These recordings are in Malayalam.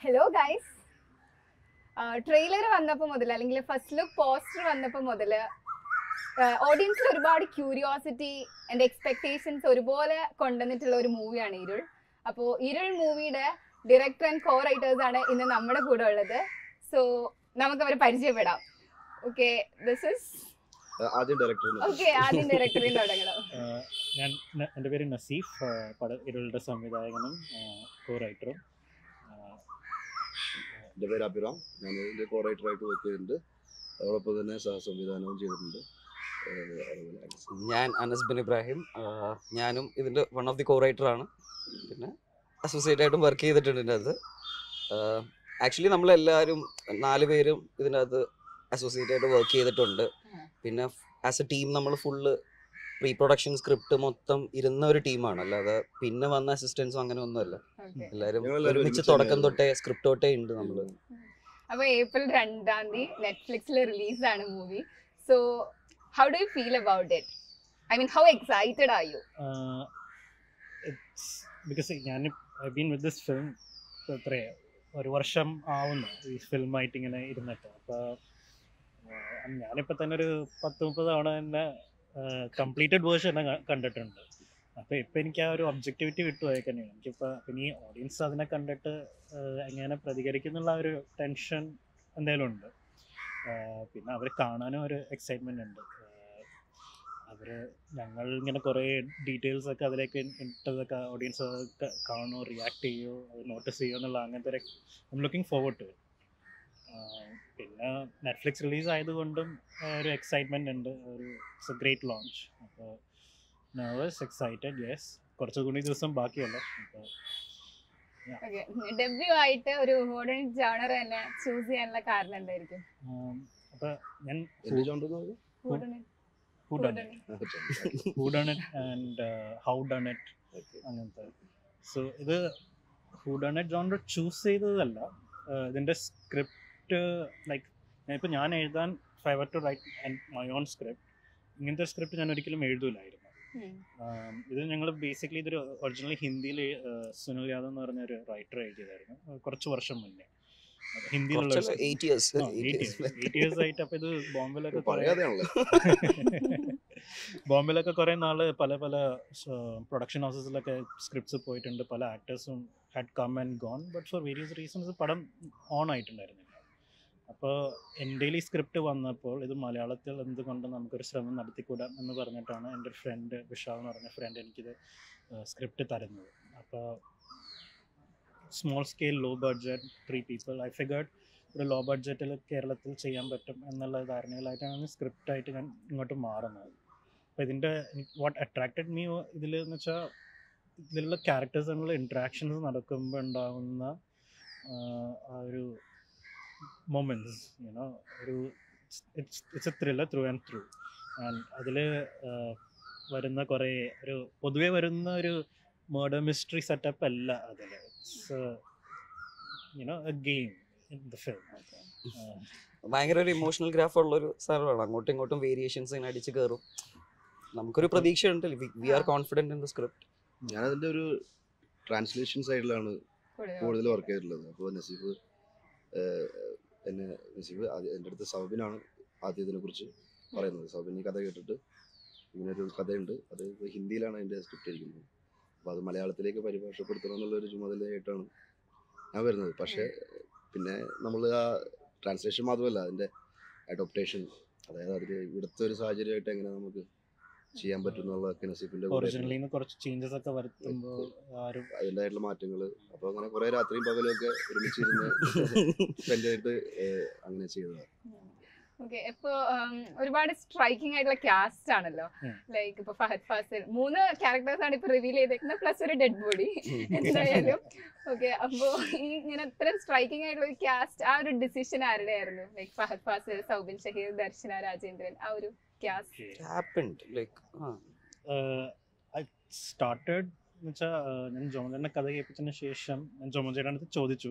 ഹലോ ഗൈസ് ട്രെയിലർ വന്നപ്പോൾ മുതൽ അല്ലെങ്കിൽ ഫസ്റ്റ് ലുക്ക് പോസ്റ്റർ വന്നപ്പോൾ മുതൽ ഓഡിയൻസിൽ ഒരുപാട് ക്യൂരിയോസിറ്റി ആൻഡ് എക്സ്പെക്ടേഷൻസ് ഒരുപോലെ കൊണ്ടുവന്നിട്ടുള്ള ഒരു മൂവിയാണ് ഇരുൾ അപ്പോൾ ഇരുൾ മൂവിയുടെ ഡയറക്ടർ ആൻഡ് കോ റൈറ്റേഴ്സ് ആണ് ഇന്ന് നമ്മുടെ കൂടെ ഉള്ളത് സോ നമുക്ക് അവരെ പരിചയപ്പെടാം ഓക്കെ ദിസ് ഇസ് ആദ്യം ഡയറക്ടർ ഓക്കെ ആദ്യം ഡയറക്ടറിൽ തുടങ്ങണം ആഹ് ഞാൻ ന- എൻ്റെ പേര് നസീഫ് ആഹ് പട ഇരുളുടെ സംവിധായകനും കോ റൈറ്ററും എൻ്റെ പേര് അഭിറാം ഞാൻ ഇതിൻ്റെ കോ റൈറ്ററായിട്ട് വർക്ക് ചെയ്തിട്ടുണ്ട് അതോടൊപ്പം തന്നെ സഹ സംവിധാനവും ചെയ്തിട്ടുണ്ട് ഏഹ് അതുപോലെ ആക്സ്. ഞാൻ അനസ് ബിൻ ഇബ്രാഹിം ആഹ് ഞാനും ഇതിൻ്റെ one of the co writer ആണ് പിന്നെ അസോസിയേറ്റ് ആയിട്ടും വർക്ക് ചെയ്തിട്ടുണ്ട് ഇതിൻ്റെ അകത്ത് ആക്ച്വലി നമ്മളെല്ലാവരും നാല് പേരും ഇതിൻ്റെ അകത്ത് അസോസിയേറ്റ് ആയിട്ട് വർക്ക് ചെയ്തിട്ടുണ്ട് പിന്നെ ആസ് എ ടീം നമ്മൾ ഫുള്ള് പ്രീ പ്രൊഡക്ഷൻ സ്ക്രിപ്റ്റ് മൊത്തം ഇരുന്ന ഒരു ടീമാണ് അല്ലാതെ പിന്നെ വന്ന അസിസ്റ്റൻസും അങ്ങനെ ഒന്നുമല്ല ഓക്കെ എല്ലാവരും ഞങ്ങളെല്ലാവരും ഒരുമിച്ച് ഒരുമിച്ച് തുടക്കം തന്നെയായിരുന്നു. തൊട്ടേ സ്ക്രിപ്റ്റ് തൊട്ടേ ഉണ്ട് നമ്മൾ അപ്പോൾ ഏപ്രിൽ രണ്ടാം തീയതി നെറ്റ്ഫ്ലിക്സിൽ റിലീസാണ് movie so how do you feel about it I mean how excited are you it's because ഞാൻ I been with this film എത്രയാ ഒരു വർഷം ആവുന്നു ഈ ഫിലിമായിട്ട് ഇങ്ങനെ ഇരുന്നിട്ട് അപ്പോൾ ഞാനിപ്പോൾ തന്നെ ഒരു പത്ത് മുപ്പത് തവണ തന്നെ കംപ്ലീറ്റഡ് വേർഷൻ തന്നെ കണ്ടിട്ടുണ്ട് അപ്പോൾ ഇപ്പം എനിക്ക് ആ ഒരു ഒബ്ജക്റ്റിവിറ്റി വിട്ടുപോയേക്കന്നെയാണ് എനിക്കിപ്പോൾ പിന്നെ ഈ ഓഡിയൻസ് അതിനെ കണ്ടിട്ട് ആഹ് എങ്ങനെ പ്രതികരിക്കുന്നുള്ള ആ ഒരു ടെൻഷൻ എന്തായാലും ഉണ്ട് ആഹ് പിന്നെ അവർ കാണാനും ഒരു എക്സൈറ്റ്മെൻ്റ് ഉണ്ട് അവർ ഞങ്ങൾ ഇങ്ങനെ കുറേ ഡീറ്റെയിൽസ് ഒക്കെ അതിലേക്ക് ഇട്ടതൊക്കെ ഓഡിയൻസ് കാണുമോ റിയാക്ട് ചെയ്യുമോ അത് നോട്ടീസ് ചെയ്യുമോ എന്നുള്ള അങ്ങനത്തെ ഒരു ഐം ലുക്കിംഗ് ഫോർവേഡ് ടു പിന്നെ നെറ്റ്ഫ്ലിക്സ് റിലീസ് ആയതുകൊണ്ടും ആ, ഒരു എക്സൈറ്റ്മെൻ്റ് ഉണ്ട് ഒരു ഇറ്റ്സ് എ ഗ്രേറ്റ് ലോഞ്ച് അപ്പോൾ നെർവസ് എക്സൈറ്റഡ് യെസ് കുറച്ചുകൂടി ദിവസം ബാക്കിയല്ലോ അപ്പോൾ ഓക്കെ ഡെബ്യൂ ആയിട്ട് ഒരു മോഡേൺ ജോണർ തന്നെ ചൂസ് ചെയ്യാനുള്ള കാരണം എന്തായിരിക്കും അപ്പോൾ ഞാൻ എൻ്റെ ജോണ്ടർ എന്ന് പറഞ്ഞാൽ who done who done it and how done it Okay. അങ്ങനത്തെ സോ ഇത് who done it genre choose ചെയ്തതല്ല ആഹ് ഇതിൻ്റെ സ്ക്രിപ്റ്റ് ലൈക്ക് ഞാനിപ്പോൾ ഞാൻ എഴുതാൻ favour to write my own script ഇങ്ങനത്തെ സ്ക്രിപ്റ്റ് ഞാൻ ഒരിക്കലും എഴുതൂലായിരുന്നു ആം, ഇത് ഞങ്ങൾ ബേസിക്കലി ഇതൊരു ഒറിജിനലി ഹിന്ദിയിൽ സുനിൽ യാദവ് എന്ന് പറഞ്ഞ ഒരു റൈറ്റർ എഴുതിയതായിരുന്നു ആഹ് കുറച്ച് വർഷം മുന്നേ ഹിന്ദിയിലുള്ള ഒരു എയ്റ്റ് ഇയേഴ്സ് എയ്റ്റ് ഇയേഴ്സ് ആയിട്ട് അപ്പോൾ ഇത് ബോംബെയിലൊക്കെ കുറേ പറയാതെയാണല്ലോ ബോംബെയിലൊക്കെ കുറേ നാള് പല പല പ്രൊഡക്ഷൻ ഹൗസസിലൊക്കെ സ്ക്രിപ്റ്റ്സ് പോയിട്ടുണ്ട് പല ആക്ടേഴ്സും had come and gone but for various reasons പടം ഓൺ ആയിട്ടുണ്ടായിരുന്നില്ല അപ്പോൾ എൻ്റെ ഈ സ്ക്രിപ്റ്റ് വന്നപ്പോൾ ഇത് മലയാളത്തിൽ എന്തുകൊണ്ട് നമുക്കൊരു ശ്രമം നടത്തിക്കൂടാം എന്ന് പറഞ്ഞിട്ടാണ് എൻ്റെ ഒരു ഫ്രണ്ട് വിശാൽ എന്ന് പറഞ്ഞ ഫ്രണ്ട് എനിക്കിത് സ്ക്രിപ്റ്റ് തരുന്നത് അപ്പോൾ small scale low budget three people I figured ഒരു ലോ ബഡ്ജറ്റിൽ കേരളത്തിൽ ചെയ്യാൻ പറ്റും എന്നുള്ള ധാരണയിലായിട്ടാണ് സ്ക്രിപ്റ്റായിട്ട് ഞാൻ ഇങ്ങോട്ട് മാറുന്നത് അപ്പോൾ ഇതിൻ്റെ വാട്ട് അട്രാക്റ്റഡ് മീ ഇതിൽ എന്ന് വെച്ചാൽ ഇതിലുള്ള ക്യാരക്ടേഴ്സ് തമ്മിലുള്ള ഇൻട്രാക്ഷൻസ് നടക്കുമ്പോൾ ഉണ്ടാകുന്ന ആഹ്, ആ ഒരു മൊമെൻറ്റ്സ് യുനോ ഒരു it's it's a thriller through and through ആൻഡ് അതിൽ വരുന്ന കുറേ ഒരു പൊതുവേ വരുന്ന ഒരു മേർഡർ മിസ്റ്ററി സെറ്റപ്പ് അല്ല അതിൽ it's you know a game in the film ഭയങ്കര ഒരു ഇമോഷണൽ ഗ്രാഫ് ഉള്ള ഒരു സ്ഥലമാണ് അങ്ങോട്ടും ഇങ്ങോട്ടും വേരിയേഷൻസ് ഇങ്ങനെ അടിച്ച് കയറും നമുക്കൊരു പ്രതീക്ഷ ഉണ്ട് we are confident in the script ഞാനതിൻ്റെ ഒരു ട്രാൻസ്ലേഷൻ സൈഡിലാണ് കൂടുതൽ വർക്ക് ചെയ്തിട്ടുള്ളത് അപ്പോൾ നസീഫ് ഏഹ്, എന്നെ നസീഫ് ആദ്യ- എൻ്റെ അടുത്ത് സൗബിനാണ് ആദ്യം ഇതിനെക്കുറിച്ച് പറയുന്നത് സൗബിൻ ഈ കഥ കേട്ടിട്ട് ഇങ്ങനെ ഒരു കഥയുണ്ട് അത് ഇപ്പൊ ഹിന്ദിയിലാണ് അതിൻ്റെ സ്ക്രിപ്റ്റ് ഇരിക്കുന്നത് അപ്പോൾ അത് മലയാളത്തിലേക്ക് പരിഭാഷപ്പെടുത്തണം എന്നുള്ളൊരു ചുമതലയായിട്ടാണ് ഞാൻ വരുന്നത് പക്ഷേ പിന്നെ നമ്മൾ ആ ട്രാൻസ്ലേഷൻ മാത്രമല്ല അതിൻ്റെ അഡോപ്റ്റേഷൻ അതായത് അതിൽ ഇവിടുത്തെ ഒരു സാഹചര്യമായിട്ട് എങ്ങനെ നമുക്ക് ചെയ്യാൻ പറ്റും എന്നുള്ളതൊക്കെ നസീഫിൻ്റെ കൂടെ ഒറിജിനലി കുറച്ച് ചേഞ്ചസ് ഒക്കെ വരുത്തുമ്പോൾ ആ ഒരു അതിൻ്റെതായിട്ടുള്ള മാറ്റങ്ങൾ അപ്പോൾ അങ്ങനെ കുറേ രാത്രിയും പകലും ഒക്കെ ഒരുമിച്ചിരുന്ന് സ്പെൻഡ് ചെയ്തിട്ട് ഏഹ്, അങ്ങനെ ചെയ്തതാണ് ഓക്കെ ഇപ്പൊ ഒരുപാട് സ്ട്രൈക്കിംഗ് ആയിട്ടുള്ള കാസ്റ്റ് ആണല്ലോ ഉം. ലൈക്ക് ഇപ്പൊ ഫഹദ് ഫാസിൽ മൂന്ന് ക്യാരക്ടേഴ്സ് ആണ് ഇപ്പൊ റിവീൽ ചെയ്തേക്കുന്നത് പ്ലസ് ഒരു ഡെഡ് ബോഡി എന്തായാലും ഓക്കെ അപ്പോ ഈ ഇങ്ങനെ ഇത്രയും സ്ട്രൈക്കിംഗ് ആയിട്ടുള്ള ഒരു കാസ്റ്റ് ആ ഒരു ഡിസിഷൻ ആരുടെ ആയിരുന്നു ലൈക്ക് ഫഹദ് ഫാസിൽ സൗബിൻ ഷഹീർ ദർശന രാജേന്ദ്രൻ ആ ഒരു cast happened like I started എന്ന് വെച്ചാൽ ഞാൻ ജോമചേട്ടനെ കഥ കേൾപ്പിച്ചതിന് ശേഷം ഞാൻ ജോമചേട്ടൻ്റെ അടുത്ത് ചോദിച്ചു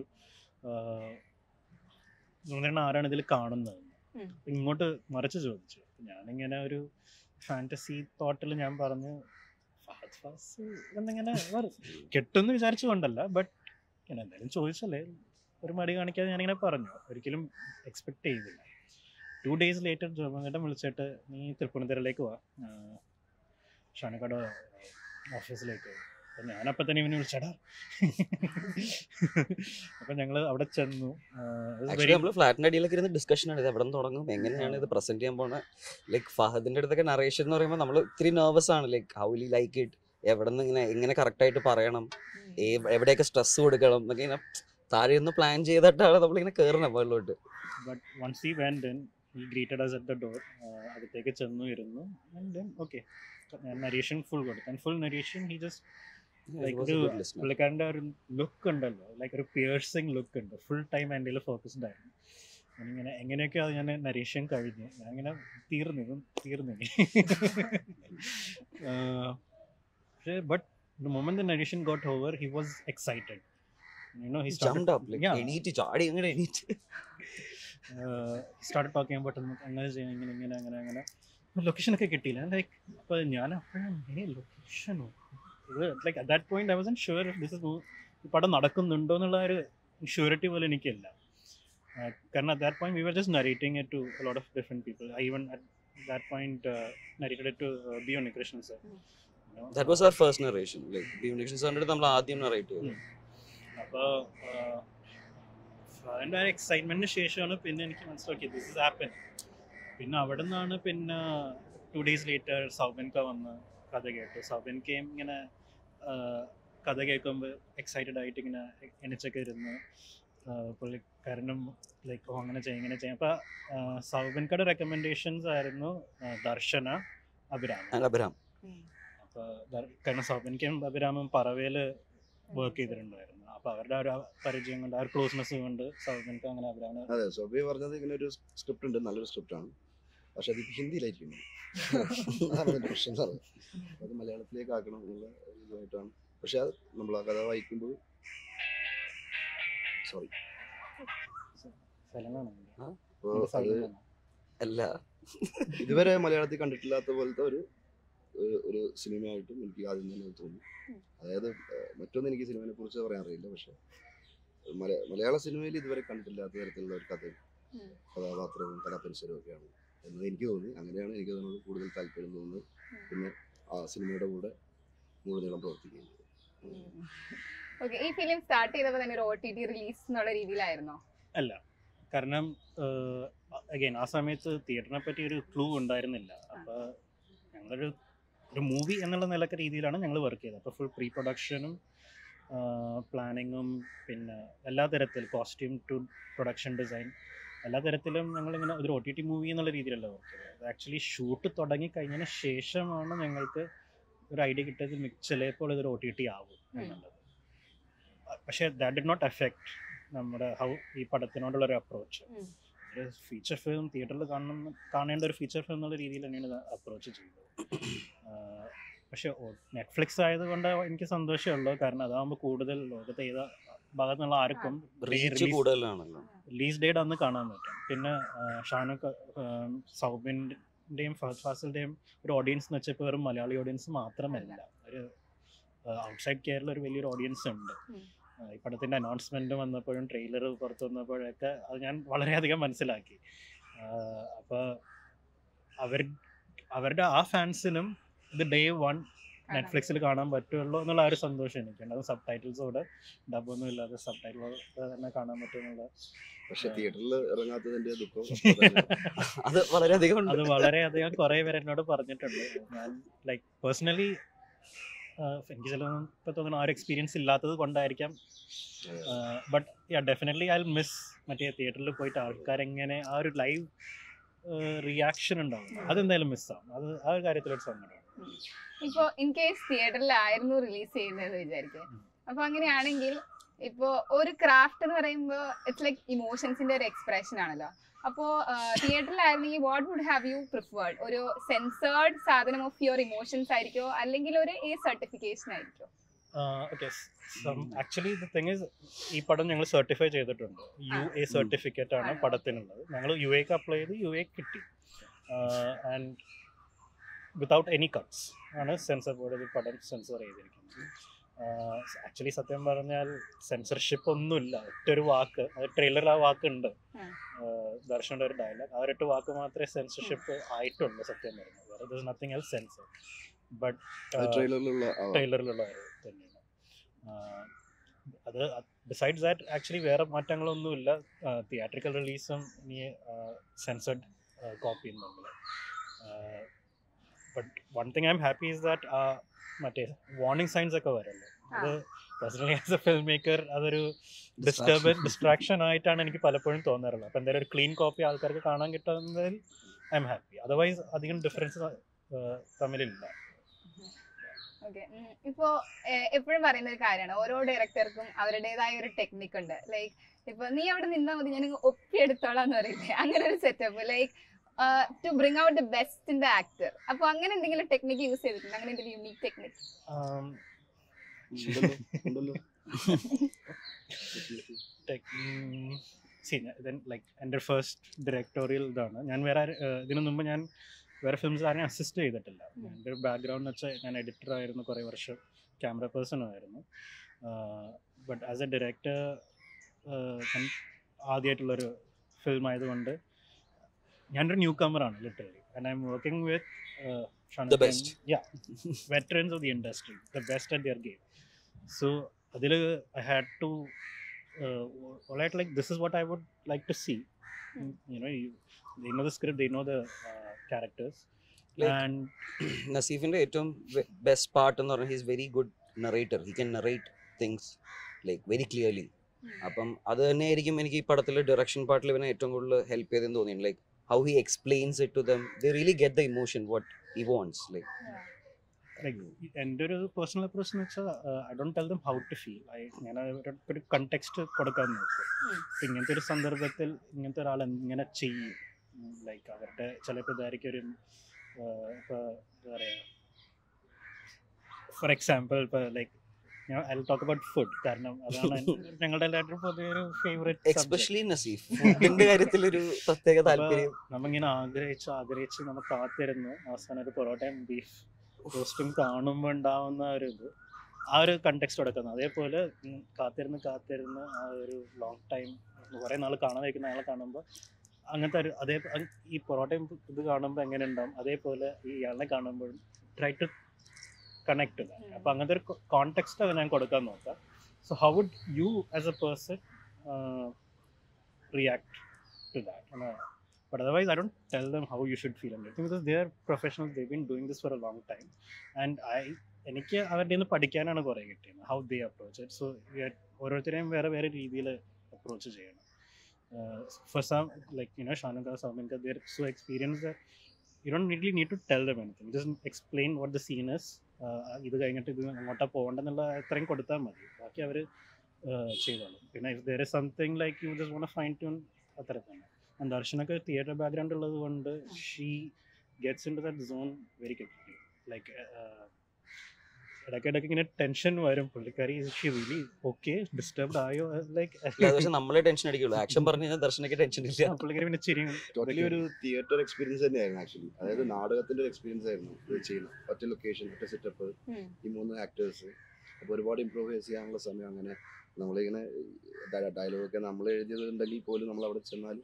ജോമചേട്ടൻ ആരാണ് ഇതിൽ കാണുന്നത് ഉം. ഇങ്ങോട്ട് മറിച്ച് ചോദിച്ചു അപ്പൊ ഞാനിങ്ങനെ ഒരു ഫാൻറ്റസി തോട്ടിൽ ഞാൻ പറഞ്ഞു ഫഹദ് ഫാസ് എന്നിങ്ങനെ കെട്ടുമെന്ന് വിചാരിച്ചുകൊണ്ടല്ല ബട്ട് ഇങ്ങനെ എന്തായാലും ചോദിച്ചല്ലേ ഒരു മടി കാണിക്കാതെ ഞാനിങ്ങനെ പറഞ്ഞു ഒരിക്കലും എക്സ്പെക്ട് ചെയ്തില്ല ടു ഡേയ്സ് ലേറ്റർ ജോബേട്ടൻ വിളിച്ചിട്ട് നീ തൃപ്പൂണിത്തുറയിലേക്ക് വാ ഷാനക്കാട് ഓഫീസിലേക്ക് അപ്പം ഞാനപ്പം തന്നെ ഇവനെ വിളിച്ചടാ അപ്പം ഞങ്ങൾ അവിടെ ചെന്നു ആക്ച്വലി നമ്മൾ ഫ്ലാറ്റിന്റെ അടിയിലൊക്കെ ഇരുന്ന് ഡിസ്കഷൻ ആണ് ഇത് എവിടെ നിന്ന് തുടങ്ങും എങ്ങനെയാണ് ഇത് പ്രസന്റ് ചെയ്യാൻ പോണത് ലൈക്ക് ഫഹദിന്റെ അടുത്തൊക്കെ നറേഷൻ എന്ന് പറയുമ്പോൾ നമ്മൾ ഇത്തിരി നെർവസ് ആണ് ലൈക്ക് ഹൗ ലി ലൈക്ക് ഇറ്റ് എവിടെ നിന്ന് ഇങ്ങനെ എങ്ങനെ കറക്റ്റ് ആയിട്ട് പറയണം ഏ- എവിടെയൊക്കെ സ്ട്രെസ് കൊടുക്കണം എന്നൊക്കെ ഇങ്ങനെ താഴെ നിന്ന് പ്ലാൻ ചെയ്തിട്ടാണ് നമ്മളിങ്ങനെ കയറണം മുകളിലോട്ട് but once he went in he greeted us at the door അകത്തേക്ക് ചെന്നു ഇരുന്നു ആൻഡ് ദെൻ ഓക്കെ ഞാൻ നരീഷൻ ഫുൾ കൊടുത്തു and full narration he just like ഒരു പുള്ളിക്കാരൻ്റെ ഒരു ലുക്ക് ഉണ്ടല്ലോ ലൈക്ക് ഒരു പിയേഴ്സിങ് ലുക്ക് ഉണ്ട് ഫുൾ ടൈം എൻ്റെ ഫോക്കസ്ഡ് ആയിരുന്നു ഞാനിങ്ങനെ എങ്ങനെയൊക്കെ അത് ഞാൻ നരീഷൻ കഴിഞ്ഞു ഞാൻ ഇങ്ങനെ തീർന്നു ഇതും തീർന്നു ഇനി. ആഹ് പക്ഷേ but the moment the narration got over he was excited you know he jump up like Yeah. എണീറ്റ് ചാടി അങ്ങനെ എണീറ്റ് സ്റ്റാർട്ട് ടോക്കിംഗ് അബൌട്ട് അങ്ങനെ ചെയ്യണം ഇങ്ങനെ ഇങ്ങനെ അങ്ങനെ അങ്ങനെ ലൊക്കേഷനൊക്കെ കിട്ടിയില്ല ലൈക്ക് അപ്പോൾ ഞാൻ അപ്പോഴും ഏ ലൊക്കേഷനോ ഇത് like at that point I was sure this is ഈ പടം നടക്കുന്നുണ്ടോ എന്നുള്ള ഒരു ഷുവറിറ്റി പോലും എനിക്കില്ല Uh, കാരണം at that point we were just narrating it to lot of different people I even at that point narrated to B Unnikrishnan sir that was our first narration like ഡിമിനേഷൻ സാറിന്റെ നമ്മൾ ആദ്യം നറേറ്റ് ചെയ്തു അപ്പോൾ അതിൻ്റെ ആ എക്സൈറ്റ്മെൻറ്റിന് ശേഷമാണ് പിന്നെ എനിക്ക് മനസ്സിലാക്കി ദിസ് ഇസ് ആപ്പൻ പിന്നെ അവിടെ നിന്നാണ് പിന്നെ ടു ഡേയ്സ് ലേറ്റർ സൗബൻക വന്ന് കഥ കേട്ടു സൗബൻകയും ഇങ്ങനെ ആ, കഥ കേൾക്കുമ്പോൾ എക്സൈറ്റഡ് ആയിട്ട് ഇങ്ങനെ എണിച്ചൊക്കെ ഇരുന്ന് ആ, പുള്ളിക്കാരനും ലൈക്ക് ഓ അങ്ങനെ ചെയ്യാം ഇങ്ങനെ ചെയ്യാം അപ്പോൾ സൗബൻകയുടെ റെക്കമെൻഡേഷൻസ് ആയിരുന്നു ആ, ദർശന അഭിരാമ ആൻഡ് അബ്രഹാം അപ്പോൾ കാരണം സൗബൻകയും അഭിരാമും പറവയിൽ വർക്ക് ചെയ്തിട്ടുണ്ടായിരുന്നു അപ്പോൾ അവരുടെ ആ ഒരു പരിചയം കൊണ്ട് ആ ഒരു ക്ലോസ്നെസ് കൊണ്ട് സൗബൻക്ക് അങ്ങനെ അഭിരാമ അതെ സോബി പറഞ്ഞത് ഇങ്ങനെ ഒരു സ്ക്രിപ്റ്റ് ഉണ്ട് നല്ലൊരു സ്ക്രിപ്റ്റ് ആണ് പക്ഷെ അത് ഹിന്ദിയിലായിരിക്കും അതാണ് അതിന്റെ പ്രശ്നം സാറ് അത് മലയാളത്തിലേക്ക് ആക്കണം എന്നുള്ള ഒരു ഇതുമായിട്ടാണ് പക്ഷെ അത് നമ്മൾ ആ കഥ വായിക്കുമ്പോൾ സോറി സ്ഥലങ്ങളാണ് അപ്പോൾ അത് അല്ല ഇതുവരെ മലയാളത്തിൽ കണ്ടിട്ടില്ലാത്ത പോലത്തെ ഒരു ഒരു- ഒരു സിനിമയായിട്ടും എനിക്ക് ആദ്യം തന്നെ അത് തോന്നി അതായത് ഏഹ്, മറ്റൊന്നും എനിക്ക് സിനിമയെ കുറിച്ച് പറയാൻ അറിയില്ല പക്ഷെ മല- മലയാള സിനിമയിൽ ഇതുവരെ കണ്ടിട്ടില്ലാത്ത തരത്തിലുള്ള ഒരു കഥയും ഉം. കഥാപാത്രവും കഥാപരിസരവും ഒക്കെയാണ് എന്ന് എനിക്ക് തോന്നി അങ്ങനെയാണ് എനിക്ക് അതിനോട് കൂടുതൽ താല്പര്യം തോന്നുന്നത് പിന്നെ ആ സിനിമയുടെ കൂടെ മുഴുനീളം പ്രവർത്തിക്കുന്നത് ഓക്കെ ഈ ഫിലിം സ്റ്റാർട്ട് ചെയ്തപ്പോൾ തന്നെ ഒരു ഒ ടി ടി റിലീസ് എന്നുള്ള രീതിയിലായിരുന്നോ അല്ല കാരണം അഗൈൻ ആ സമയത്ത് തിയേറ്ററിനെ പറ്റി ഒരു ക്ലൂ ഉണ്ടായിരുന്നില്ല അപ്പോൾ ഞങ്ങളൊരു ഒരു മൂവി എന്നുള്ള നിലക്ക് രീതിയിലാണ് ഞങ്ങൾ വർക്ക് ചെയ്തത് അപ്പോൾ ഫുൾ പ്രീ പ്രൊഡക്ഷനും പ്ലാനിങ്ങും പിന്നെ എല്ലാ തരത്തിൽ കോസ്റ്റ്യൂം ടു പ്രൊഡക്ഷൻ ഡിസൈൻ എല്ലാ തരത്തിലും ഞങ്ങളിങ്ങനെ ഒരു ഒ ടി ടി മൂവി എന്നുള്ള രീതിയിലല്ല വർക്ക് ചെയ്തത് ആക്ച്വലി ഷൂട്ട് തുടങ്ങി കഴിഞ്ഞതിന് ശേഷമാണ് ഞങ്ങൾക്ക് ഒരു ഐഡിയ കിട്ടിയത് മി- ചിലപ്പോൾ ഇതൊരു ഒ ടി ടി ആവും എന്നുള്ളത് പക്ഷേ ദാറ്റ് ഡിഡ് നോട്ട് എഫക്റ്റ് നമ്മുടെ ഹൗ ഈ പടത്തിനോടുള്ള ഒരു അപ്രോച്ച് ഉം. ഒരു ഫീച്ചർ ഫിലിം തിയേറ്ററിൽ കാണണം കാണേണ്ട ഒരു ഫീച്ചർ ഫിലിം എന്നുള്ള രീതിയിൽ തന്നെയാണ് അപ്രോച്ച് ചെയ്തത് ആഹ് പക്ഷേ നെറ്റ്ഫ്ലിക്സ് ആയതുകൊണ്ട് എനിക്ക് സന്തോഷമേ ഉള്ളൂ കാരണം അതാകുമ്പോൾ കൂടുതൽ ലോകത്തെ ഏത് ഭാഗത്തു നിന്നുള്ള ആർക്കും റീച്ച് കൂടുതലാണല്ലോ റിലീസ് ഡേറ്റ് അന്ന് കാണാൻ പറ്റും പിന്നെ ഷാനൊക്കെ സൗബിൻ്റെയും ഫഹദ് ഫാസിലിൻ്റെയും ഒരു ഓഡിയൻസ് എന്ന് വെച്ചാൽ വെറും മലയാളി ഓഡിയൻസ് മാത്രമല്ല ഒരു ഔട്ട്സൈഡ് കേരള ഒരു വലിയൊരു ഓഡിയൻസ് ഉണ്ട് ഉം. ആ, ഈ പടത്തിൻ്റെ അനൗൺസ്മെൻറ്റ് വന്നപ്പോഴും ട്രെയിലർ പുറത്ത് വന്നപ്പോഴൊക്കെ അത് ഞാൻ വളരെയധികം മനസ്സിലാക്കി അപ്പോൾ അവർ അവരുടെ ആ ഫാൻസിനും ഇത് ഡേ വൺ നെറ്റ്ഫ്ലിക്സിൽ കാണാൻ പറ്റുള്ളൂ എന്നുള്ള ആ ഒരു സന്തോഷം എനിക്കുണ്ട് അത് സബ് ടൈറ്റിൽസോടെ ഡബൊന്നും ഇല്ലാതെ സബ് ടൈറ്റിൽ തന്നെ കാണാൻ പറ്റുമെന്നുള്ള പക്ഷെ തിയേറ്ററിൽ ഇറങ്ങാത്തതിന്റെ ദുഃഖം അപ്പോൾ തന്നെ അത് വളരെയധികം ഉണ്ട് അത് വളരെയധികം കുറേ പേര് എന്നോട് പറഞ്ഞിട്ടുണ്ട് ഞാൻ ലൈക്ക് പേഴ്സണലി എനിക്ക് ചിലതൊന്നും ഇപ്പോൾ തോന്നുന്നു ആ ഒരു എക്സ്പീരിയൻസ് ഇല്ലാത്തത് കൊണ്ടായിരിക്കാം but yeah definitely I miss മറ്റേ തിയേറ്ററിൽ പോയിട്ട് ആൾക്കാരെങ്ങനെ ആ ഒരു ലൈവ് റിയാക്ഷൻ ഉണ്ടാവും അതെന്തായാലും മിസ്സാവും അത് ആ ഒരു കാര്യത്തിലൊരു സങ്കടം ഇപ്പോ ഇൻ കേസ് തിയേറ്ററിലായിരുന്നു റിലീസ് ചെയ്യുന്നത് വിചാരിക്കുക ഉം. അപ്പൊ അങ്ങനെയാണെങ്കിൽ ഇപ്പോ ഒരു ക്രാഫ്റ്റ് എന്ന് പറയുമ്പോൾ ഇറ്റ്സ് ലൈക്ക് ഇമോഷൻസിന്റെ ഒരു എക്സ്പ്രഷൻ ആണല്ലോ അപ്പോ തിയേറ്ററിലായിരുന്നെങ്കിൽ what would have you preferred ഒരു സെൻസേർഡ് സാധനം ഓഫ് യുവർ ഇമോഷൻസ് ആയിരിക്കോ അല്ലെങ്കിൽ ഒരു എ സർട്ടിഫിക്കേഷൻ ആയിരിക്കോ okay actually the thing is ഈ പടം ഞങ്ങൾ സർട്ടിഫൈ ചെയ്തിട്ടുണ്ട് യു എ സർട്ടിഫിക്കറ്റ് ആണ് ആണോ? പടത്തിനുള്ളത് ഞങ്ങൾ യു എക്ക് അപ്ലൈ ചെയ്ത് യു എ കിട്ടി ആൻഡ് വിതൗട്ട് എനി കട്ട്സ് ആണ് സെൻസർ ബോർഡ് ഇത് പടം സെൻസർ ചെയ്തിരിക്കുന്നത് ആക്ച്വലി സത്യം പറഞ്ഞാൽ സെൻസർഷിപ്പ് ഒന്നുമില്ല ഒറ്റ ഒരു വാക്ക് അത് ട്രെയിലറിൽ ആ വാക്കുണ്ട് ഉം. ദർശന്റെ ഒരു ഡയലോഗ് ആ ഒരൊറ്റ വാക്ക് മാത്രമേ സെൻസർഷിപ്പ് ആയിട്ടുള്ളൂ സത്യം പറഞ്ഞാൽ വേറെ there nothing else censor but ട്രെയിലറിലുള്ള ട്രെയിലറിലുള്ള തന്നെയാണ് ആഹ് അത് ബിസൈഡ്സ് ദാറ്റ് ആക്ച്വലി വേറെ മാറ്റങ്ങളൊന്നുമില്ല തിയേറ്ററിക്കൽ റിലീസും ഇനി സെൻസർഡ് കോപ്പിയും തമ്മിൽ but one thing I'm happy is that മറ്റേ വാർണിംഗ് സൈൻസ് ഒക്കെ വരുമല്ലോ അത് personally as a film maker അതൊരു ഡിസ്റ്റർബൻ ഡിസ്ട്രാക്ഷൻ ആയിട്ടാണ് എനിക്ക് പലപ്പോഴും തോന്നാറുള്ളത് അപ്പം എന്തായാലും ഒരു ക്ലീൻ കോപ്പി ആൾക്കാർക്ക് കാണാൻ കിട്ടുന്നതിൽ ഐ എം ഹാപ്പി അതർവൈസ് അധികം ഡിഫറൻസ് തമ്മിലില്ല ഓക്കെ ഇപ്പോ എപ്പോഴും പറയുന്ന ഒരു കാര്യമാണ് ഓരോ ഡയറക്ടർക്കും അവരുടേതായ ഒരു ടെക്നിക്ക് ഉണ്ട് ലൈക്ക് ഇപ്പൊ നീ അവിടെ നിന്നാ മതി ഞാൻ ഒപ്പിയെടുത്തോളാം എന്ന് പറയില്ലേ അങ്ങനെ ഒരു setup like to bring out the best in the actor അപ്പൊ അങ്ങനെ എന്തെങ്കിലും ടെക്നിക്ക് യൂസ് ചെയ്തിട്ടുണ്ട് അങ്ങനെ എന്തെങ്കിലും യുണീക് ടെക്നിക്ക് Um, ഉണ്ടല്ലോ, ഉണ്ടല്ലോ. സി ദെൻ ലൈക്ക് എൻ്റെ ഫസ്റ്റ് ഡയറക്ടോറിയൽ ഇതാണ് ഞാൻ വേറെ ആര്- ഏഹ് ഇതിനു മുമ്പ് ഞാൻ വേറെ ഫിലിംസ് ആരെയും അസിസ്റ്റ് ചെയ്തിട്ടില്ല എൻ്റെ ഒരു ബാക്ക്ഗ്രൗണ്ട് എന്ന് വെച്ചാൽ ഞാൻ എഡിറ്റർ ആയിരുന്നു കുറേ വർഷം ക്യാമറ പേഴ്സണും ആയിരുന്നു ബട്ട് ആസ് എ ഡയറക്ടർ ഞാൻ ആദ്യമായിട്ടുള്ളൊരു ഫിലിം ആയതുകൊണ്ട് ഞാനൊരു ന്യൂ കമറാണ് literally and I'm working with The best. yeah veterans of the industry the best at their game so അതിൽ i had to uh, all right like this is what i would like to see Hmm. you know you, they know the script they know the uh, characters Like- and നസീഫിന്റെ ഏറ്റവും ബെസ്റ്റ് പാർട്ട് എന്ന് പറഞ്ഞാൽ he's very good narrator he can narrate things like very clearly അപ്പം അത് തന്നെയായിരിക്കും എനിക്ക് ഈ പടത്തിൽ ഡയറക്ഷൻ പാർട്ടിൽ ഇവനെ ഏറ്റവും കൂടുതൽ ഹെൽപ്പ് ചെയ്തെന്ന് തോന്നിയത് like how he explains it to them they really get the emotion what he wants like like എൻ്റെ ഒരു പേഴ്സണൽ അപ്രോച്ച് എന്ന് വെച്ചാൽ I don't tell them how to feel I ഞാൻ അവരുടെ ഒരു കണ്ടെക്സ്റ്റ് കൊടുക്കാൻ നോക്കും ഉം. ഇപ്പം ഇങ്ങനത്തെ ഒരു സന്ദർഭത്തിൽ ഇങ്ങനത്തെ ഒരാൾ എങ്ങനെ ചെയ്യും ലൈക്ക് അവരുടെ ചിലപ്പോൾ ഇതായിരിക്കും ഒരു ഇപ്പോൾ എന്താ പറയുക ഫോർ എക്സാമ്പിൾ ഇപ്പോൾ like I talk about food കാരണം അതാണ് ഞങ്ങളുടെ എല്ലാവരുടെയും പൊതുവെ ഒരു ഫേവറേറ്റ് എക്സ്പെഷ്യലി നസീഫ് ഫുഡിന്റെ കാര്യത്തിൽ ഒരു പ്രത്യേക താല്പര്യം നമ്മിങ്ങനെ ആഗ്രഹിച്ച് ആഗ്രഹിച്ച് നമ്മൾ കാത്തിരുന്ന് അവസാനം ഒരു പൊറോട്ടയും ബീഫ് റോസ്റ്റും കാണുമ്പോൾ ഉണ്ടാവുന്ന ഒരു ഇത് ആ ഒരു കണ്ടെക്സ്റ്റ് കൊടുക്കുന്നത് അതേപോലെ ഉം, കാത്തിരുന്ന് കാത്തിരുന്ന് ആ ഒരു ലോങ് ടൈം കുറേ നാൾ കാണാതെ ഇരിക്കുന്ന അയാളെ കാണുമ്പോൾ അങ്ങനത്തെ ഒരു അതേ അ- ഈ പൊറോട്ടയും ഇത് കാണുമ്പോൾ എങ്ങനെ ഉണ്ടാവും അതേപോലെ ഈ ഇയാളെ കാണുമ്പോഴും ട്രൈ ടു കണക്ട് ഉം. അപ്പം അങ്ങനത്തെ ഒരു കോണ്ടെക്സ്റ്റ് ഞാൻ കൊടുക്കാൻ നോക്കാം so how would you as a person react to that. And, uh, but otherwise, I don't tell them how you should feel and everything because they are professionals. They've been doing this for a long time, and I എനിക്ക് അവരുടെ നിന്ന് പഠിക്കാനാണ് കുറേ കിട്ടിയത് how they approach it so ഓരോരുത്തരെയും വേറെ വേറെ രീതിയിൽ അപ്രോച്ച് ചെയ്യണം ഫോർ സം ലൈക്ക് യുനോ ഷാനുക സൗമിൻക there so experience you don't need need to tell them anything just explain what the scenes ഇത് കഴിഞ്ഞിട്ട് ഇത് അങ്ങോട്ടാ പോകേണ്ടെന്നുള്ള അത്രയും കൊടുത്താൽ മതി ബാക്കി അവർ ചെയ്തോളും പിന്നെ if there is something like you just want fine tune അത്ര തന്നെ And ദർശനൊക്കെ തിയേറ്റർ ബാക്ക്ഗ്രൗണ്ട് ഉള്ളത് കൊണ്ട് she gets into that zone very quickly like ഇടയ്ക്കിടയ്ക്ക് ഇങ്ങനെ ടെൻഷൻ വരും പുള്ളിക്കാരി ഷി റിയലി ഓക്കെ ഡിസ്റ്റർബ്ഡ് ആയോ ലൈക്ക് പക്ഷെ നമ്മളെ ടെൻഷൻ അടിക്കുള്ളൂ ആക്ഷൻ പറഞ്ഞു കഴിഞ്ഞാൽ ദർശനയ്ക്ക് ടെൻഷൻ ഇല്ല പുള്ളിക്കാരി പിന്നെ ചിരി ടോട്ടലി ഒരു തിയേറ്റർ എക്സ്പീരിയൻസ് തന്നെയായിരുന്നു ആക്ച്വലി അതായത് നാടകത്തിന്റെ ഒരു എക്സ്പീരിയൻസ് ആയിരുന്നു ഇത് ചെയ്യുന്നത് ഒറ്റ ലൊക്കേഷൻ ഒറ്റ സെറ്റപ്പ് ഉം. ഈ മൂന്ന് ആക്ടേഴ്സ് അപ്പോൾ ഒരുപാട് ഇമ്പ്രൂവൈസ് ചെയ്യാനുള്ള സമയം അങ്ങനെ നമ്മളിങ്ങനെ ഡയലോഗൊക്കെ നമ്മൾ എഴുതിയതുണ്ടെങ്കിൽ പോലും നമ്മൾ അവിടെ ചെന്നാൽ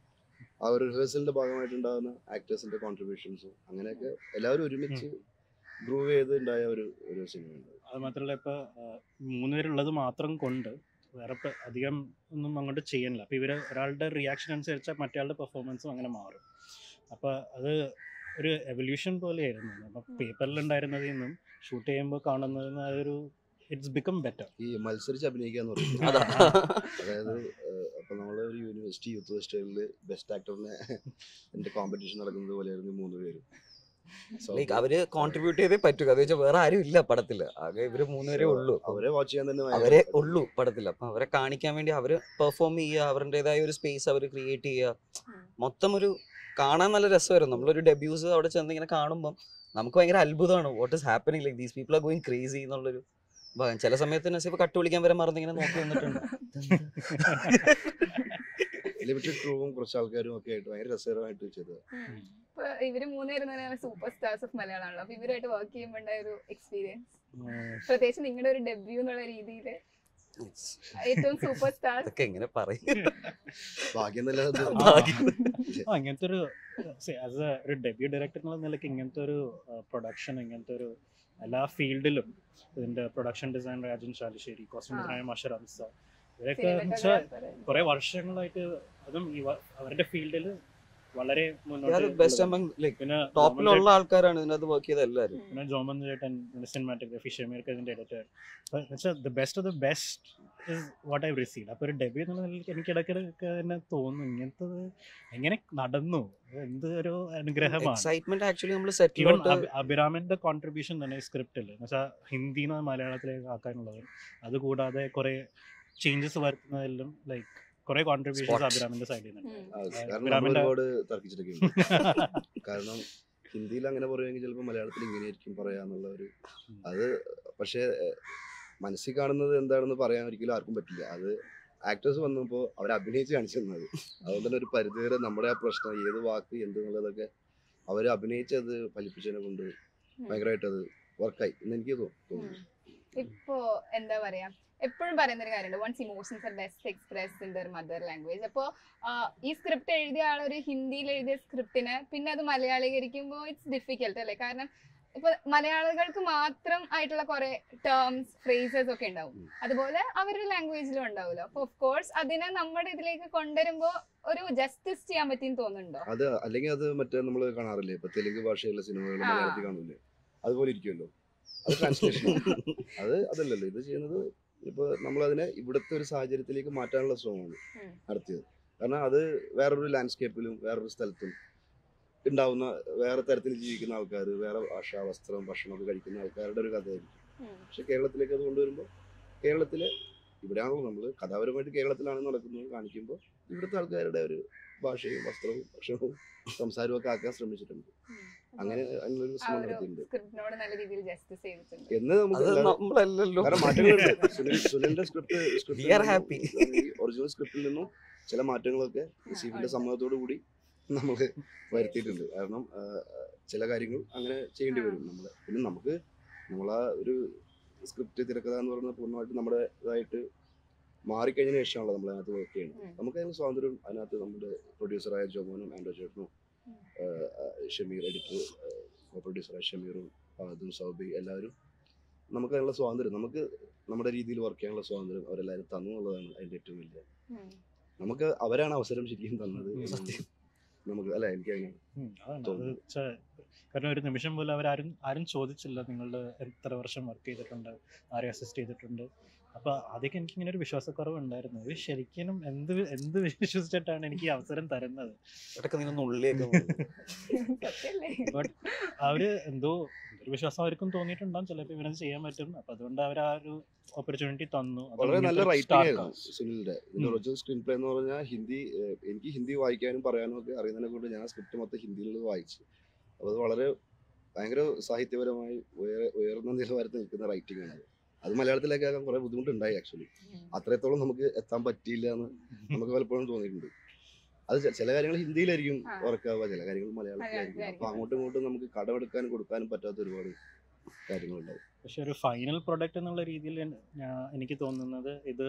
ആ ഒരു റിഹേഴ്സലിന്റെ ഭാഗമായിട്ടുണ്ടാകുന്ന ആക്ടേഴ്സിന്റെ കോൺട്രിബ്യൂഷൻസും അങ്ങനെയൊക്കെ എല്ലാവരും ഒരുമിച്ച് ഗ്രൂവ് ചെയ്ത് ഉണ്ടായ ഒരു ഒരു സിനിമയുണ്ട് അത് മാത്രമല്ല ഇപ്പോൾ മൂന്ന് പേരുള്ളത് മാത്രം കൊണ്ട് വേറെ ഇപ്പം അധികം ഒന്നും അങ്ങോട്ട് ചെയ്യാനില്ല അപ്പോൾ ഇവർ ഒരാളുടെ റിയാക്ഷൻ അനുസരിച്ച് മറ്റേ പെർഫോമൻസും അങ്ങനെ മാറും അപ്പോൾ അത് ഒരു എവല്യൂഷൻ പോലെയായിരുന്നു അപ്പോൾ പേപ്പറിൽ ഉണ്ടായിരുന്നതിൽ നിന്നും ഷൂട്ട് ചെയ്യുമ്പോൾ കാണുന്നതിൽ നിന്ന് അതൊരു ഇറ്റ്സ് ബിക്കം ബെറ്റർ ഈ മത്സരിച്ച് അഭിനയിക്കുക എന്ന് പറയുന്നത് അതാ അതായത് അപ്പൊ നമ്മള് ഒരു യൂണിവേഴ്സിറ്റി യൂത്ത് ഫെസ്റ്റിവലില് ബെസ്റ്റ് ആക്ടറിനെ എന്റെ കോമ്പറ്റീഷൻ നടക്കുന്നത് പോലെയായിരുന്നു ഈ മൂന്ന് പേരും So, ലൈക്ക് അവര് കോൺട്രിബ്യൂട്ട് ചെയ്തേ പറ്റൂ അത് വെച്ചാൽ വേറെ ആരും ഇല്ല പടത്തില് ആകെ ഇവര് മൂന്നുപേരേ so ഉള്ളൂ അവരെ വാച്ച് ചെയ്യാൻ തന്നെ ഭയങ്കര അവരെ താല്പര്യം. ഉള്ളൂ പടത്തിൽ അപ്പൊ അവരെ കാണിക്കാൻ വേണ്ടി അവര് പെർഫോം ചെയ്യുക അവരുടേതായ ഒരു സ്പേസ് അവർ ക്രിയേറ്റ് ചെയ്യുക ഉം. മൊത്തം ഒരു കാണാൻ നല്ല രസമായിരുന്നു നമ്മളൊരു ഡെബ്യൂസ് അവിടെ ചെന്ന് ഇങ്ങനെ കാണുമ്പോൾ നമുക്ക് ഭയങ്കര അത്ഭുതമാണ് what is happening like these people are going crazy എന്നുള്ളൊരു ഭാഗം. ചില സമയത്ത് നസീഫ് കട്ട് വിളിക്കാൻ വരെ മറന്ന് ഇങ്ങനെ നോക്കി നിന്നിട്ടുണ്ട് ലിമിറ്റഡ് ക്രൂവും കുറച്ച് ആൾക്കാരും ഒക്കെ ആയിട്ട് ഭയങ്കര രസകരമായിട്ട് ചെയ്തത് ഇപ്പൊ ഇവര് മൂന്നുപേരും എന്ന് പറഞ്ഞാൽ സൂപ്പർ സ്റ്റാർസ് ഓഫ് മലയാളമാണല്ലോ അപ്പൊ ഇവരുമായിട്ട് വർക്ക് ചെയ്യുമ്പോൾ ഉണ്ടായ ഒരു എക്സ്പീരിയൻസ് പ്രത്യേകിച്ച് നിങ്ങളുടെ ഒരു ഡെബ്യൂ എന്നുള്ള രീതിയിൽ ഏറ്റവും സൂപ്പർ സ്റ്റാർ അതൊക്കെ എങ്ങനെ പറയും ഭാഗ്യം നല്ല ഇത്. ഭാഗ്യം. ആ ഇങ്ങനത്തെ ഒരു ആസ് എ ഒരു ഡെബ്യൂ ഡയറക്ടർ എന്നുള്ള നിലയ്ക്ക് ഇങ്ങനത്തെ ഒരു പ്രൊഡക്ഷൻ ഇങ്ങനത്തെ ഒരു എല്ലാ ഫീൽഡിലും ഇതിന്റെ production design Rajan Shalisseri costume ആ. ഡിസൈനർ മഷർ അംസ ഇവരൊക്കെ എന്ന് വെച്ചാൽ കുറെ വർഷങ്ങളായിട്ട് അതും ഈ വ- അവരുടെ ഫീൽഡിൽ വളരെ മുന്നോട്ട് ബെസ്റ്റ് ഉള്ളത്. അമംഗ് ലൈക്ക് പിന്നെ ടോപ്പിലുള്ള ആൾക്കാരാണ് ഇതിനകത്ത് വർക്ക് ചെയ്ത എല്ലാവരും പിന്നെ ജോമൻ ചേട്ടൻ സിനിമാറ്റോഗ്രഫി ഷമീർക്ക് ഇതിന്റെ editor the best of the best is what I receive അപ്പോൾ ഒരു ഡെബ്യൂ എന്നുള്ള നിലയ്ക്ക് എനിക്ക് ഇടയ്ക്കിടയ്ക്ക് തന്നെ തോന്നുന്നു ഇങ്ങനത്തെ എങ്ങനെ നടന്നു എന്ത് ഒരു അനുഗ്രഹമാണ് എക്സൈറ്റ്മെന്റ് ആക്ച്വലി നമ്മൾ ഈവൻ സെറ്റിലോട്ട് അഭിരാമിന്റെ കോൺട്രിബ്യൂഷൻ തന്നെ സ്ക്രിപ്റ്റിൽ എന്നുവെച്ചാൽ ഹിന്ദിന്ന് മലയാളത്തിലേക്ക് ആക്കാനുള്ളത് അതുകൂടാതെ കുറെ ചേഞ്ചസ് വരുത്തുന്നതിലും ലൈക്ക് കുറെ കോൺട്രിബ്യൂഷൻസ് Spots. അഭിരാമിന്റെ സൈഡിൽ നിന്ന് ആ, കാരണം നമ്മൾ അഭിരാമിന്റെ- ഒരുപാട് തർക്കിച്ചിട്ടൊക്കെ ഉണ്ട് കാരണം ഹിന്ദിയിൽ അങ്ങനെ പറയുമെങ്കിൽ ചിലപ്പോൾ മലയാളത്തിൽ ഇങ്ങനെയായിരിക്കും പറയാന്നുള്ള ഒരു അത് പക്ഷേ ഏഹ്, മനസ്സിൽ കാണുന്നത് എന്താണെന്ന് പറയാൻ ഒരിക്കലും ആർക്കും പറ്റില്ല അത് ആക്ടേഴ്സ് വന്നപ്പോൾ അവർ അഭിനയിച്ച് കാണിച്ചു തന്നത് അതുകൊണ്ട് തന്നെ ഒരു പരിധിവരെ നമ്മുടെ ആ പ്രശ്നം ഏത് വാക്ക് എന്ത് എന്നുള്ളതൊക്കെ അവർ അഭിനയിച്ചത് ഫലിപ്പിച്ചതിനെ കൊണ്ട് ഭയങ്കരമായിട്ട് അത് വർക്കായി എന്ന് എനിക്ക് തോ- തോന്നുന്നു ഇപ്പോ എന്താ പറയാ എപ്പോഴും പറയുന്ന ഒരു കാര്യമുണ്ട് once emotions are best express in their mother language അപ്പോൾ ഈ സ്ക്രിപ്റ്റ് എഴുതിയ ആൾ ഒരു ഹിന്ദിയിൽ എഴുതിയ സ്ക്രിപ്റ്റിന് പിന്നെ അത് മലയാളീകരിക്കുമ്പോൾ ഇറ്റ്സ് ഡിഫിക്കൽട്ട് അല്ലേ കാരണം ഇപ്പൊ മലയാളികൾക്ക് മാത്രം ആയിട്ടുള്ള കുറെ ടേംസ് ഫ്രേസസ് ഒക്കെ ഉണ്ടാവും ഉം. അതുപോലെ അവരുടെ ലാംഗ്വേജിലും ഉണ്ടാവുമല്ലോ അപ്പൊ ഓഫ് കോഴ്സ് അതിനെ നമ്മുടെ ഇതിലേക്ക് കൊണ്ടുവരുമ്പോ ഒരു ജസ്റ്റിസ് ചെയ്യാൻ പറ്റിയെന്ന് തോന്നുന്നുണ്ടോ അത് അല്ലെങ്കിൽ അത് മറ്റേ നമ്മൾ കാണാറില്ലേ ഇപ്പൊ തെലുങ്ക് ഭാഷയുള്ള സിനിമകൾ ആ. മലയാളത്തിൽ കാണൂലേ അതുപോലെ ഇരിക്കുമല്ലോ അത് ട്രാൻസ്ലേഷൻ അത് അതല്ലല്ലോ ഇത് ചെയ്യുന്നത് ഇപ്പൊ നമ്മളതിനെ ഇവിടുത്തെ ഒരു സാഹചര്യത്തിലേക്ക് മാറ്റാനുള്ള ശ്രമമാണ് ഉം. നടത്തിയത് കാരണം അത് വേറൊരു ലാൻഡ്സ്കേപ്പിലും വേറൊരു സ്ഥലത്തും ഉണ്ടാവുന്ന വേറെ തരത്തിൽ ജീവിക്കുന്ന ആൾക്കാർ വേറെ ഭാഷ വസ്ത്രം ഭക്ഷണമൊക്കെ കഴിക്കുന്ന ആൾക്കാരുടെ ഒരു കഥയായിരിക്കും ഉം. പക്ഷെ കേരളത്തിലേക്ക് അത് കൊണ്ടുവരുമ്പോൾ കേരളത്തിലെ ഇവിടെയാണല്ലോ നമ്മൾ കഥാപരമായിട്ട് കേരളത്തിലാണ് നടക്കുന്നത് കാണിക്കുമ്പോൾ ഇവിടുത്തെ ആൾക്കാരുടെ ഒരു ഭാഷയും വസ്ത്രവും ഭക്ഷണവും സംസാരവും ഒക്കെ ആക്കാൻ ശ്രമിച്ചിട്ടുണ്ട് ഉം. അങ്ങനെ അതിനൊരു ആ ശ്രമം ഒരു നടത്തിയിട്ടുണ്ട് സ്ക്രിപ്റ്റിനോട് നല്ല രീതിയിൽ ജസ്റ്റിസ് ചെയ്തിട്ടുണ്ട് എന്ന് നമുക്ക് അത് എല്ലാവരും- നമ്മളല്ലല്ലോ കാരണം മാറ്റങ്ങളുണ്ട് സുനിൽ സുനിലിന്റെ script We are happy. Original സ്ക്രിപ്റ്റിൽ നിന്നും ചില മാറ്റങ്ങളൊക്കെ നസീഫിന്റെ ഉണ്ട്. സമ്മതത്തോടു കൂടി നമുക്ക് വരുത്തിയിട്ടുണ്ട് കാരണം ആ, ചില കാര്യങ്ങൾ അങ്ങനെ ചെയ്യേണ്ടി ആ. വരും നമ്മള് പിന്നെ നമുക്ക് നമ്മളാ ഒരു സ്ക്രിപ്റ്റ് തിരക്കഥ എന്ന് പറയുന്നത് പൂർണ്ണമായിട്ട് നമ്മുടെ ഇതായിട്ട് മാറിക്കഴിഞ്ഞതിന് ശേഷമാണല്ലോ നമ്മൾ അതിനകത്ത് വർക്ക് ചെയ്യുന്നത് ഉം. നമുക്ക് അതിന് സ്വാതന്ത്ര്യം അതിനകത്ത് നമ്മുടെ പ്രൊഡ്യൂസറായ ജോമോനും ആൻഡ്രോ ചേട്ടനും ഉം. ആ, ആ, ഷമീർ എഡിറ്റർ പ്രൊഡ്യൂസറായ ഷമീറും അതും സൗബി എല്ലാവരും നമുക്ക് അതിനുള്ള സ്വാതന്ത്ര്യം നമുക്ക് നമ്മുടെ രീതിയിൽ വർക്ക് ചെയ്യാനുള്ള സ്വാതന്ത്ര്യം അവരെല്ലാവരും തന്നു എന്നുള്ളതാണ് അതിന്റെ ഏറ്റവും വലിയ ഉം. നമുക്ക് അവരാണ് അവസരം ശരിക്കും തന്നത് ഉം. സത്യം നമുക്ക് അല്ല എനിക്ക് അങ്ങനെ ഉം, അതാണ് അത് തോന്നുന്നു. വെച്ചാ- കാരണം ഒരു നിമിഷം പോലും അവരാരും ആരും ചോദിച്ചില്ല നിങ്ങളുടെ എത്ര വർഷം വർക്ക് ചെയ്തിട്ടുണ്ട് ആരെ അസിസ്റ്റ് ചെയ്തിട്ടുണ്ട് അപ്പൊ അതൊക്കെ എനിക്ക് ഇങ്ങനെ ഒരു വിശ്വാസക്കുറവ് ഉണ്ടായിരുന്നു ഇത് ശരിക്കും എന്ത് എന്ത് വിശ്വസിച്ചിട്ടാണ് എനിക്ക് ഈ അവസരം തരുന്നത് ഇടയ്ക്ക് നീ ഒന്ന് ഉള്ളിയൊക്കെ പോകും. സത്യല്ലേ ബട്ട് അവര് എന്തോ ഒരു വിശ്വാസം അവർക്കും തോന്നിയിട്ടുണ്ടാവും ചിലപ്പോൾ ഇവരത് ചെയ്യാൻ പറ്റും അപ്പൊ അതുകൊണ്ട് അവർ ആ ഒരു ഓപ്പർച്യൂണിറ്റി തന്നു അത് വളരെ നല്ല ഇങ്ങനത്തെ ഒരു റൈറ്റിംഗ് star ആയിരുന്നു cast. സുനിലിന്റെ ഇതിന്റെ ഉം. ഒറിജിനൽ സ്ക്രീൻ പ്ലേ എന്ന് പറഞ്ഞാൽ ഹിന്ദി ഏഹ്, എനിക്ക് ഹിന്ദി വായിക്കാനും പറയാനും ഒക്കെ അറിയുന്നതിനെ കൊണ്ട് ഞാൻ സ്ക്രിപ്റ്റ് മൊത്തം ഹിന്ദിയിൽ വായിച്ചു അപ്പോൾ അത് വളരെ ഭയങ്കര സാഹിത്യപരമായി ഉയർ- ഉയർന്ന നിലവാരത്തിൽ നിൽക്കുന്ന റൈറ്റിംഗ് ആണ് അത്. അത് മലയാളത്തിലേക്കാക്കാൻ കുറെ ബുദ്ധിമുട്ടുണ്ടായി ആക്ച്വലി ഉം. അത്രത്തോളം നമുക്ക് എത്താൻ പറ്റിയില്ല എന്ന് നമുക്ക് പലപ്പോഴും തോന്നിയിട്ടുണ്ട് അത് ചെ- ചില കാര്യങ്ങൾ ഹിന്ദിയിലായിരിക്കും ആ. വർക്കാവുക ചില കാര്യങ്ങൾ മലയാളത്തിലായിരിക്കും അപ്പൊ മലയാളത്തിലായിരിക്കും. അങ്ങോട്ടും ഇങ്ങോട്ടും നമുക്ക് കടമെടുക്കാനും കൊടുക്കാനും പറ്റാത്ത ഒരുപാട് കാര്യങ്ങളുണ്ടാവും പക്ഷെ ഒരു ഫൈനൽ പ്രൊഡക്റ്റ് എന്നുള്ള രീതിയിൽ ഞാൻ എനിക്ക് തോന്നുന്നത് ഇത്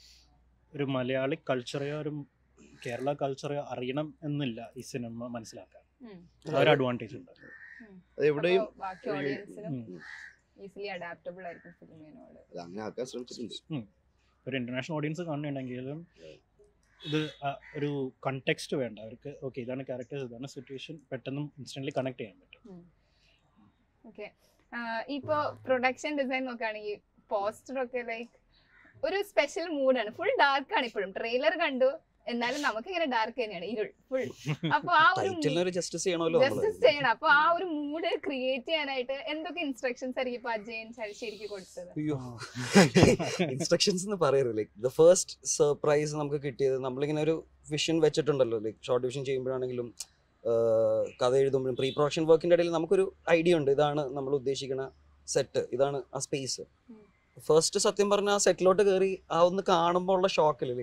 ഒരു മലയാളി കൾച്ചറെയോ ഒരു കേരള കൾച്ചറെയോ അറിയണം എന്നില്ല ഈ സിനിമ മനസ്സിലാക്കാൻ ഉം. ആ ഒരു അഡ്വാൻറ്റേജ് ഉണ്ട് അത് എവിടെയും അപ്പൊ ബാക്കി ഓഡിയൻസിനും ഉം. ഈസിലി അഡാപ്റ്റബിൾ ആയിരിക്കും ഫിലിമിനോട് അത് അങ്ങനെ ആക്കാൻ ശ്രമിച്ചിട്ടുണ്ട് ഒരു ഇന്റർനാഷണൽ ഓഡിയൻസ് കാണുന്നുണ്ടെങ്കിലും ഇത് ആ ഒരു കണ്ടെക്സ്റ്റ് വേണ്ട അവർക്ക് ഓക്കെ ഇതാണ് ക്യാരക്ടേഴ്സ് ഇതാണ് സിറ്റുവേഷൻ പെട്ടെന്ന് ഇൻസ്റ്റന്റ്ലി കണക്ട് ചെയ്യാൻ പറ്റും ഓക്കെ ഇപ്പൊ പ്രൊഡക്ഷൻ ഡിസൈൻ നോക്കുകയാണെങ്കിൽ പോസ്റ്റർ ഒക്കെ ലൈക്ക് ഒരു സ്പെഷ്യൽ മൂഡാണ് ഫുൾ ഡാർക്ക് ആണ് ഇപ്പോഴും ട്രെയിലർ കണ്ടു എന്നാലും നമുക്ക് ഇങ്ങനെ ഡാർക്ക് തന്നെയാണ് ഇരുൾ ഫുൾ അപ്പൊ ആ ഒരു ടൈറ്റിലിന് ഒരു ജസ്റ്റിസ് ചെയ്യണമല്ലോ നമ്മള് ജസ്റ്റിസ് ചെയ്യണം അപ്പൊ ആ ഒരു മൂഡ് ക്രിയേറ്റ് ചെയ്യാനായിട്ട് എന്തൊക്കെ ഇൻസ്ട്രക്ഷൻസ് ആയിരിക്കും ഇപ്പൊ അജയൻ ശരിക്കും കൊടുത്തത് അയ്യോ ഇൻസ്ട്രക്ഷൻസ് എന്ന് പറയരുത് ലൈക്ക് ദ ഫസ്റ്റ് സർപ്രൈസ് നമുക്ക് കിട്ടിയത് നമ്മളിങ്ങനെ ഒരു വിഷൻ വെച്ചിട്ടുണ്ടല്ലോ ലൈക്ക് ഷോർട്ട് വിഷൻ ചെയ്യുമ്പോഴാണെങ്കിലും ആഹ് കഥ എഴുതുമ്പോഴും പ്രീ പ്രൊഡക്ഷൻ വർക്കിന്റെ ഇടയിൽ നമുക്കൊരു ഐഡിയ ഉണ്ട് ഇതാണ് നമ്മൾ ഉദ്ദേശിക്കുന്ന സെറ്റ് ഇതാണ് ആ സ്പേസ് ഉം. ഫസ്റ്റ് സത്യം പറഞ്ഞ ആ സെറ്റിലോട്ട് കയറി ആ ഒന്ന് കാണുമ്പോൾ ഉള്ള ഷോക്കിൽ ലൈക്ക്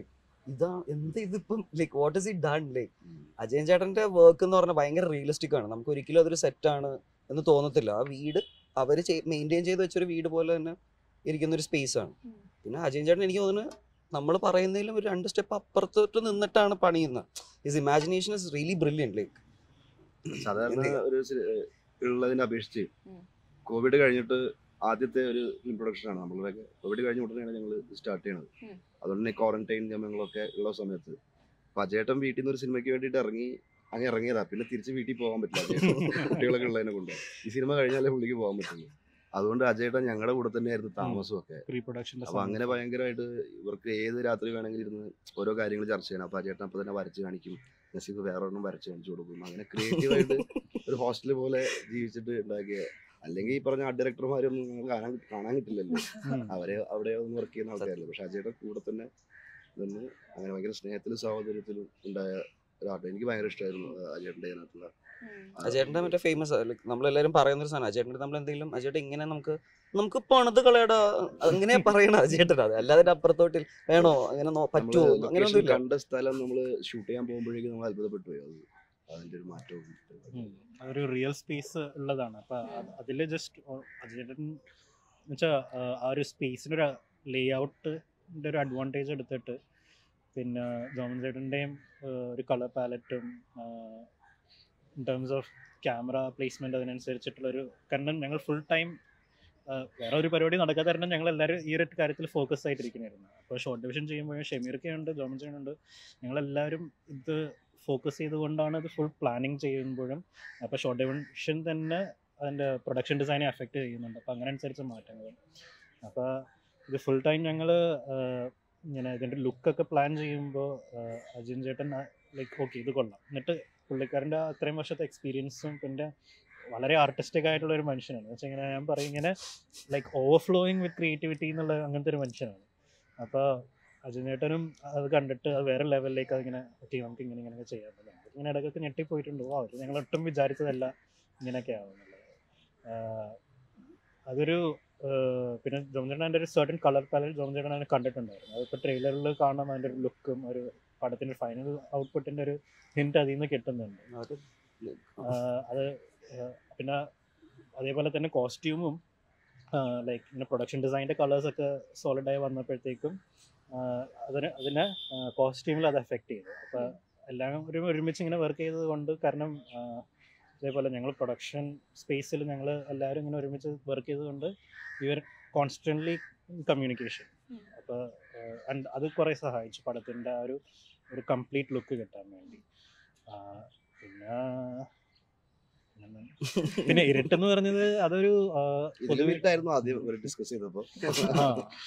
ഇതാ എന്ത് ഇതിപ്പം like what is it done like Ajayan ചേട്ടന്റെ വർക്ക് എന്ന് പറഞ്ഞാൽ ഭയങ്കര റിയലിസ്റ്റിക് ആണ് നമുക്ക് ഒരിക്കലും അതൊരു സെറ്റാണ് എന്ന് തോന്നത്തില്ല ആ വീട് അവർ മെയിൻറ്റെയിൻ ചെയ്ത് വെച്ചൊരു വീട് പോലെ തന്നെ ഇരിക്കുന്ന ഒരു സ്പേസ് ആണ് ഉം. പിന്നെ അജയൻ ചേട്ടൻ എനിക്ക് തോന്നുന്നു നമ്മൾ പറയുന്നതിലും ഒരു രണ്ട് സ്റ്റെപ്പ് അപ്പുറത്തോട്ട് നിന്നിട്ടാണ് പണിയുന്നത് his imagination is really brilliant like സാധാരണ ഒരു സി- ഏഹ് ഉള്ളതിനെ അപേക്ഷിച്ച് ഉം. കോവിഡ് കഴിഞ്ഞിട്ട് ആദ്യത്തെ ഒരു ഫിലിം പ്രൊഡക്ഷൻ ആണ് നമ്മളൊക്കെ കോവിഡ് കഴിഞ്ഞ ഉടനെയാണ് ഞങ്ങൾ സ്റ്റാർട്ട് ചെയ്യണത് ഉം. അതുകൊണ്ട് തന്നെ ക്വാറന്റൈൻ നിയമങ്ങളൊക്കെ ഉള്ള സമയത്ത് അപ്പൊ അജേട്ടൻ വീട്ടിൽ നിന്ന് ഒരു സിനിമയ്ക്ക് വേണ്ടിയിട്ട് ഇറങ്ങി അങ്ങ് ഇറങ്ങിയതാ പിന്നെ തിരിച്ച് വീട്ടിൽ പോകാൻ പറ്റില്ല അജയേട്ടൻ കുട്ടികളൊക്കെ ഉള്ളതിനെ കൊണ്ട് ഈ സിനിമ കഴിഞ്ഞാലേ പുള്ളിക്ക് പോകാൻ പറ്റുള്ളൂ അതുകൊണ്ട് അജയേട്ടൻ ഞങ്ങളുടെ കൂടെ തന്നെയായിരുന്നു താമസവും ഒക്കെ പ്രീ പ്രൊഡക്ഷൻ്റെ അപ്പൊ അങ്ങനെ ഭയങ്കരമായിട്ട് ഇവർക്ക് ഏത് രാത്രി വേണമെങ്കിലും ഇരുന്ന് ഓരോ കാര്യങ്ങൾ ചർച്ച ചെയ്യണം അപ്പൊ അജേട്ടൻ അപ്പൊ തന്നെ വരച്ച് കാണിക്കും നസീബ് വേറെ ഒരെണ്ണം വരച്ച് കാണിച്ചു കൊടുക്കും അങ്ങനെ ക്രിയേറ്റീവായിട്ട് ഒരു ഹോസ്റ്റൽ പോലെ ജീവിച്ചിട്ട് ഉണ്ടാക്കിയ അല്ലെങ്കിൽ ഈ പറഞ്ഞ ആർട്ട് ഡയറക്ടർമാരൊന്നും നമുക്ക് കാണാൻ കാണാൻ കിട്ടില്ലല്ലോ അവരെ അവിടെ ഒന്ന് വർക്ക് ചെയ്യുന്ന ആൾക്കാരല്ലേ പക്ഷെ അജയുടെ കൂടെ തന്നെ നിന്ന് അങ്ങനെ ഭയങ്കര സ്നേഹത്തിലും സഹോദര്യത്തിലും ഉണ്ടായ ഒരു ആർട്ട് എനിക്ക് ഭയങ്കര ഇഷ്ടമായിരുന്നു അജയുടെ അതിനകത്തുള്ള ഉം. അജേട്ടൻ്റെ മറ്റേ ഫേമസ് ലൈക്ക് നമ്മളെല്ലാവരും പറയുന്ന ഒരു സാധനം അജേട്ടൻ്റെ നമ്മൾ എന്തെങ്കിലും അജേട്ടൻ ഇങ്ങനെ നമുക്ക് നമുക്ക് പണിത് കളയടാ അങ്ങനെ പറയണ അജേട്ടൻ അത് അല്ലാതെ അതിന്റെ അപ്പുറത്തോട്ടിൽ വേണോ അങ്ങനെ നോ- പറ്റുമോ നമ്മള് അങ്ങനെ location ഒന്നുമില്ല കണ്ട സ്ഥലം നമ്മൾ ഷൂട്ട് ചെയ്യാൻ പോകുമ്പോഴേക്കും നമ്മൾ അത്ഭുതപ്പെട്ടു പോയി അത് അതിന്റെ ഒരു മാറ്റവും ഒരു റിയൽ സ്പേസ് ഉള്ളതാണ് അപ്പൊ അതിൽ ജസ്റ്റ് അജേട്ടൻ എന്നുവെച്ചാൽ ആ ഒരു സ്പേസിൻ്റെ ഒരു ലേ ഔട്ടിൻ്റെ ഒരു അഡ്വാൻറ്റേജ് എടുത്തിട്ട് പിന്നെ ജോമൻ ചേട്ടൻ്റെയും ഒരു കളർ പാലറ്റും in terms of camera placement അതിനനുസരിച്ചിട്ടുള്ളൊരു കാരണം ഞങ്ങൾ ഫുൾ ടൈം വേറെ ഒരു പരിപാടി നടക്കാത്ത കാരണം ഞങ്ങൾ എല്ലാവരും ഈ ഒരു കാര്യത്തിൽ ഫോക്കസ് ആയിട്ടിരിക്കണായിരുന്നു അപ്പോൾ ഷോർട്ട് ഡിവിഷൻ ചെയ്യുമ്പോഴും ഷെമീർക്കയുണ്ട് ജോമൻ ചേട്ടനുണ്ട് ഞങ്ങളെല്ലാവരും ഇത് ഫോക്കസ് ചെയ്തുകൊണ്ടാണ് ഇത് ഫുൾ പ്ലാനിങ് ചെയ്യുമ്പോഴും അപ്പോൾ ഷോർട്ട് ഡിവിഷൻ തന്നെ അതിൻ്റെ പ്രൊഡക്ഷൻ ഡിസൈനെ അഫക്റ്റ് ചെയ്യുന്നുണ്ട് അപ്പോൾ അങ്ങനെ അനുസരിച്ച് മാറ്റങ്ങൾ അപ്പോൾ ഇത് ഫുൾ ടൈം ഞങ്ങൾ ഇങ്ങനെ ഇതിൻ്റെ ലുക്കൊക്കെ പ്ലാൻ ചെയ്യുമ്പോൾ അജിൻ ചേട്ടൻ ലൈക്ക് ഓക്കെ ഇത് കൊള്ളാം എന്നിട്ട് പുള്ളിക്കാരൻ്റെ അത്രയും വർഷത്തെ എക്സ്പീരിയൻസും പിന്നെ വളരെ ആർട്ടിസ്റ്റിക് ആയിട്ടുള്ള ഒരു മനുഷ്യനാണ് എന്ന് വെച്ചാൽ ഇങ്ങനെ ഞാൻ പറയും ഇങ്ങനെ ലൈക്ക് ഓവർഫ്ലോയിങ് വിത്ത് ക്രിയേറ്റിവിറ്റി എന്നുള്ള അങ്ങനത്തെ ഒരു മനുഷ്യനാണ് അപ്പോൾ അജിനേട്ടനും അത് കണ്ടിട്ട് അത് വേറെ ലെവലിലേക്ക് അതിങ്ങനെ ഓക്കെ നമുക്ക് ഇങ്ങനെ ഇങ്ങനെ ചെയ്യാൻ പറ്റും ഇങ്ങനെ ഇടയ്ക്കൊക്കെ ഞെട്ടിപ്പോയിട്ടുണ്ട് ഓ അവർ ഞങ്ങൾ ഒട്ടും വിചാരിച്ചതല്ല ഇങ്ങനെയൊക്കെ ആവുന്നുള്ളത് ആഹ് അതൊരു ആഹ് പിന്നെ ജോമചേട്ടൻ അതിൻ്റെ ഒരു സർട്ടൻ കളർ പാലറ്റ് ജോമചേട്ടൻ അതിനെ കണ്ടിട്ടുണ്ടായിരുന്നു അതിപ്പോൾ ട്രെയിലറിൽ കാണാൻ അതിൻ്റെ ഒരു ലുക്കും ഒരു പടത്തിൻ്റെ ഫൈനൽ ഔട്ട്പുട്ടിൻ്റെ ഒരു ഹിൻറ്റ് അതിൽ നിന്ന് കിട്ടുന്നുണ്ട് അത് ആഹ് അത് ആഹ് പിന്നെ അതേപോലെ തന്നെ കോസ്റ്റ്യൂമും ലൈക്ക് ഇങ്ങനെ പ്രൊഡക്ഷൻ ഡിസൈൻ്റെ കളേഴ്സൊക്കെ സോളിഡായി വന്നപ്പോഴത്തേക്കും ആഹ് അതിന് അതിനെ കോസ്റ്റ്യൂമിൽ അത് എഫക്റ്റ് ചെയ്തു അപ്പോൾ എല്ലാവരും ഒരുമിച്ച് ഇങ്ങനെ വർക്ക് ചെയ്തത് കൊണ്ട് കാരണം ആഹ് അതേപോലെ ഞങ്ങൾ പ്രൊഡക്ഷൻ സ്പേസിൽ ഞങ്ങൾ എല്ലാവരും ഇങ്ങനെ ഒരുമിച്ച് വർക്ക് ചെയ്തുകൊണ്ട് ഇവർ കോൺസ്റ്റൻ്റ്ലി കമ്മ്യൂണിക്കേഷൻ ഉം. അപ്പോൾ ആൻഡ് അത് കുറേ സഹായിച്ചു പടത്തിൻ്റെ ആ ഒരു ഒരു കംപ്ലീറ്റ് ലുക്ക് കിട്ടാൻ വേണ്ടി ആഹ് പിന്നെ പിന്നെ പിന്നെ ഇരുട്ടെന്ന് പറഞ്ഞത് അതൊരു ആഹ് പൊതുവെ ഇതിലിട്ടായിരുന്നു ആദ്യം ഡിസ്കസ് ചെയ്തപ്പോ ആ.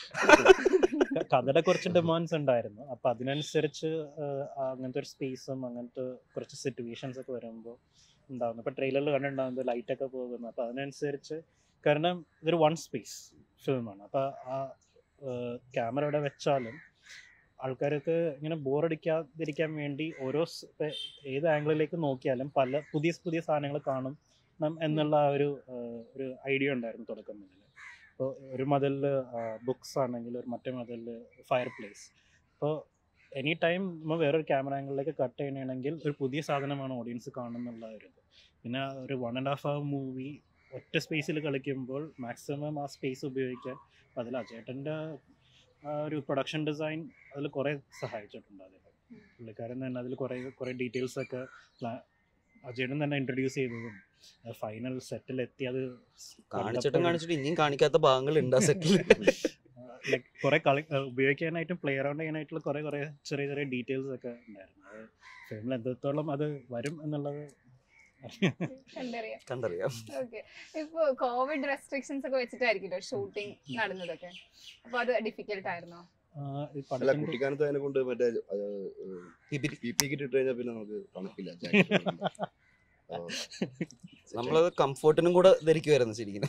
ക- കഥയുടെ കുറച്ച് ഡിമാൻഡ്സ് ഉണ്ടായിരുന്നു അപ്പൊ അതിനനുസരിച്ച് ആഹ് അങ്ങനത്തെ ഒരു സ്പേസും അങ്ങനത്തെ കുറച്ച് സിറ്റുവേഷൻസ് ഒക്കെ വരുമ്പോൾ ഉണ്ടാവുന്നു ഇപ്പൊ ട്രെയിലറിൽ കണ്ടിട്ടുണ്ടാവുന്നത് ലൈറ്റ് ഒക്കെ പോകുന്നു അപ്പൊ അതിനനുസരിച്ച് കാരണം ഇതൊരു വൺ സ്പേസ് ഫിലിമാണ് അപ്പൊ ആ ക്യാമറ ഇവിടെ വെച്ചാലും ആൾക്കാർക്ക് ഇങ്ങനെ ബോറടിക്കാതിരിക്കാൻ വേണ്ടി ഓരോ സ് ഇപ്പൊ ഏത് ആംഗിളിലേക്ക് നോക്കിയാലും പല പുതിയ പുതിയ സാധനങ്ങൾ കാണും നം- എന്നുള്ള ആ ഒരു ആഹ് ഒരു ഐഡിയ ഉണ്ടായിരുന്നു തുടക്കം മുതൽ ഇപ്പോൾ ഒരു മതിലിൽ ബുക്സ് ആണെങ്കിൽ ഒരു മറ്റേ മതിലിൽ ഫയർ പ്ലേസ് അപ്പോൾ എനി ടൈം നമ്മൾ വേറൊരു ക്യാമറ ആംഗിളിലേക്ക് കട്ട് ചെയ്യണമെങ്കിൽ ഒരു പുതിയ സാധനമാണ് ഓഡിയൻസ് കാണുന്നുള്ള ഒരു ഇത് പിന്നെ ഒരു one and half hour movie ഒറ്റ സ്പേസിൽ കളിക്കുമ്പോൾ മാക്സിമം ആ സ്പേസ് ഉപയോഗിക്കാൻ അപ്പം അതിൽ അജേട്ടൻ്റെ ആ ഒരു പ്രൊഡക്ഷൻ ഡിസൈൻ അതിൽ കുറേ സഹായിച്ചിട്ടുണ്ട് അതിൽ പുള്ളിക്കാരൻ തന്നെ അതിൽ കുറേ കുറേ ഡീറ്റെയിൽസ് ഒക്കെ പ്ലാ- അജേട്ടൻ തന്നെ ഇൻട്രൊഡ്യൂസ് ചെയ്തതും ഫൈനൽ സെറ്റിൽ എത്തി അത് കാണിച്ചിട്ടും കാണിച്ചിട്ട് ഇനിയും കാണിക്കാത്ത ഭാഗങ്ങൾ ഉണ്ട് ആ സെറ്റിൽ ലൈക്ക് കുറെ കളി ഏഹ് ഉപയോഗിക്കാനായിട്ടും പ്ലേ അറൗണ്ട് ചെയ്യാനായിട്ടുള്ള കുറെ കുറെ ചെറിയ ചെറിയ ഡീറ്റെയിൽസ് ഒക്കെ ഉണ്ടായിരുന്നു അത് ഫിലിമിൽ എത്രത്തോളം അത് വരും എന്നുള്ളത് കണ്ടറിയാം കണ്ടറിയാം ഓക്കെ ഇപ്പൊ കോവിഡ് റെസ്ട്രിക്ഷൻസ് ഒക്കെ വെച്ചിട്ടായിരിക്കുമല്ലോ ഷൂട്ടിംഗ് നടന്നതൊക്കെ അപ്പൊ അത് ഡിഫിക്കൽട്ട് ആയിരുന്നോ ആഹ് ഈ അല്ല പടത്തിന്റെ കുട്ടിക്കാലത്ത് അതിനെ കൊണ്ട് മറ്റേ ഇബിരി- പി പി കിറ്റ് ഇട്ട് കഴിഞ്ഞാൽ പിന്നെ നമുക്ക് തണുപ്പില്ല jacket ഇടണ്ട. ആ, നമ്മളത് കംഫർട്ടിനും കൂടെ ധരിക്കുമായിരുന്നു ശരിക്കും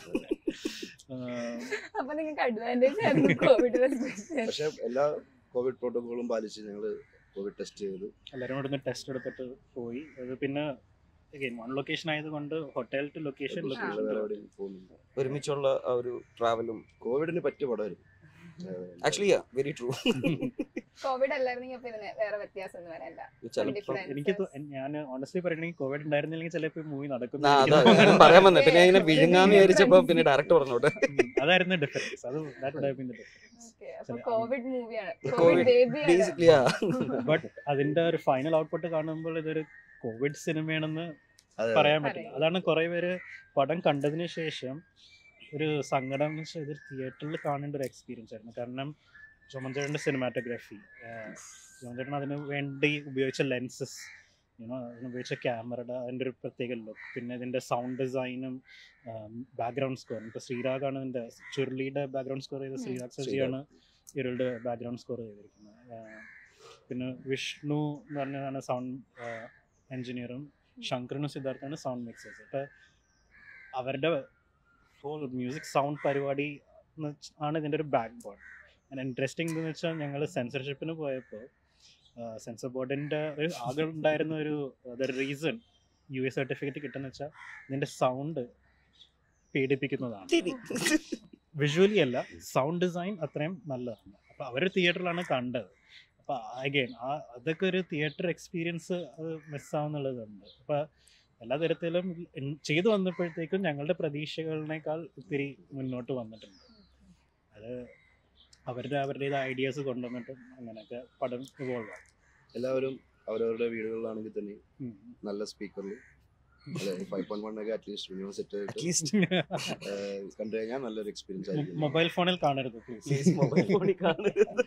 ആഹ് അപ്പൊ നിങ്ങൾക്ക് അഡ്വാൻറ്റേജ് ആയിരുന്നു കോവിഡ് റെസ്ട്രിക്ഷൻ പക്ഷെ എല്ലാ കോവിഡ് പ്രോട്ടോകോളും പാലിച്ച് ഞങ്ങള് കോവിഡ് ടെസ്റ്റ് ചെയ്ത് എല്ലാവരും കൂടെ ടെസ്റ്റ് എടുത്തിട്ട് പോയി അത് പിന്നെ വൺ ലൊക്കേഷൻ ആയതുകൊണ്ട് ഹോട്ടൽ ടു ലൊക്കേഷൻ ഞങ്ങള് ലൊക്കേഷൻ വേറെ എവിടെയും പോകുന്നില്ല ഒരുമിച്ചുള്ള ആ ഒരു ട്രാവലും കോവിഡിന് പറ്റിയ പടമായിരുന്നു ആക്ച്വലി വെരി ട്രൂ കോവിഡ് അല്ലായിരുന്നെങ്കിൽ അപ്പൊ ഇതിന് വേറെ വ്യത്യാസം ഒന്നും വരാനില്ല ചിലപ്പോൾ Differences. എനിക്ക് തോ- ഞാൻ ഓണസ്റ്റ്ലി പറയണെങ്കിൽ കോവിഡ് ഉണ്ടായിരുന്നില്ലെങ്കിൽ ചിലപ്പോൾ മൂവി നടക്കും ആ, അതാ ഞാനും പറയാൻ വന്നത് പിന്നെ ഇങ്ങനെ വിഴുങ്ങാന്ന് വിചാരിച്ചപ്പോ പിന്നെ ഡയറക്റ്റ് പറഞ്ഞോട്ടെ അതായിരുന്നു ഡിഫറൻസ് അത് that would have been the difference Okay, അപ്പൊ ചില- കോവിഡ് മൂവിയാണ് COVID കോവിഡ് ബേബിയാണ് ബേസിക്കലി ആ ബട്ട് അതിന്റെ ഒരു ഫൈനൽ ഔട്ട്പുട്ട് കാണുമ്പോൾ ഇതൊരു കോവിഡ് സിനിമയാണെന്ന് അതെ, പറയാൻ പറ്റില്ല പറയാം. അതാണ് കുറെ പേര് പടം കണ്ടതിന് ശേഷം ഒരു സങ്കടം എന്ന് വെച്ചാൽ ഇത് തിയേറ്ററിൽ കാണേണ്ട ഒരു എക്സ്പീരിയൻസ് ആയിരുന്നു കാരണം ചുമഞ്ചേട്ടൻ്റെ സിനിമാറ്റോഗ്രാഫി ചുമഞ്ചേട്ടൻ അതിന് വേണ്ടി ഉപയോഗിച്ച ലെൻസസ് അതിന് ഉപയോഗിച്ച ക്യാമറയുടെ അതിൻ്റെ ഒരു പ്രത്യേക ലുക്ക് പിന്നെ ഇതിൻ്റെ സൗണ്ട് ഡിസൈനും ബാക്ക്ഗ്രൗണ്ട് സ്കോറും ഇപ്പോൾ ശ്രീരാഗാണ് ഇതിൻ്റെ ചുരുളിയുടെ ബാക്ക്ഗ്രൗണ്ട് സ്കോർ ചെയ്ത ഉം. ശ്രീരാഗ് സജിയാണ് ഇരുളുടെ ബാക്ക്ഗ്രൗണ്ട് സ്കോർ ചെയ്തിരിക്കുന്നത് ആ, പിന്നെ വിഷ്ണു എന്ന് പറഞ്ഞതാണ് സൗണ്ട് എഞ്ചിനീയറും ശങ്കറിനും സിദ്ധാർത്ഥാണ് സൗണ്ട് മിക്സേഴ്സ് അപ്പോൾ അവരുടെ ഹോൾ മ്യൂസിക് സൗണ്ട് പരിപാടി എന്ന് വെച്ച് ആണ് ഇതിൻ്റെ ഒരു ബാക്ക് ബോൺ ഇൻട്രസ്റ്റിംഗ് എന്ന് വെച്ചാൽ ഞങ്ങൾ സെൻസർഷിപ്പിന് പോയപ്പോൾ സെൻസർ ബോർഡിൻ്റെ ഒരു ആകെ ഉണ്ടായിരുന്ന ഒരു അതൊരു റീസൺ യു എ സർട്ടിഫിക്കറ്റ് കിട്ടുന്ന വെച്ചാൽ ഇതിൻ്റെ സൗണ്ട് പീഡിപ്പിക്കുന്നതാണ് വിഷ്വലി അല്ല സൗണ്ട് ഡിസൈൻ അത്രയും നല്ലതാണ് അപ്പോൾ അവർ തിയേറ്ററിലാണ് കണ്ടത് അപ്പോൾ അഗൈൻ ആ അതൊക്കെ ഒരു തിയേറ്റർ എക്സ്പീരിയൻസ് അത് മിസ്സാവുന്നുള്ളതുണ്ട് അപ്പോൾ എല്ലാ തരത്തിലും ഇൻ- ചെയ്തു വന്നപ്പോഴത്തേക്കും ഞങ്ങളുടെ പ്രതീക്ഷകളിനേക്കാൾ ഒത്തിരി മുന്നോട്ട് വന്നിട്ടുണ്ട് അത് അവരുടെ അവരുടേത് ഐഡിയാസ് കൊണ്ടുവന്നിട്ടും അങ്ങനെയൊക്കെ പടം ഇവോൾവ് ആയി എല്ലാവരും അവരവരുടെ വീടുകളിലാണെങ്കിൽ തന്നെ ഉം. നല്ല സ്പീക്കറിൽ അല്ലെ ഫൈവ് പോയിന്റ് വൺ ഒക്കെ അറ്റ്ലീസ്റ്റ് മിനിമം സെറ്റ് ചെയ്തിട്ട് അറ്റ്ലീസ്റ്റ് ഏഹ്, കണ്ടു കഴിഞ്ഞാൽ നല്ലൊരു എക്സ്പീരിയൻസ് ആയിരിക്കും മൊബൈൽ ഫോണിൽ കാണരുത് പ്ലീസ് പ്ലീസ് മൊബൈൽ ഫോണിൽ കാണരുത്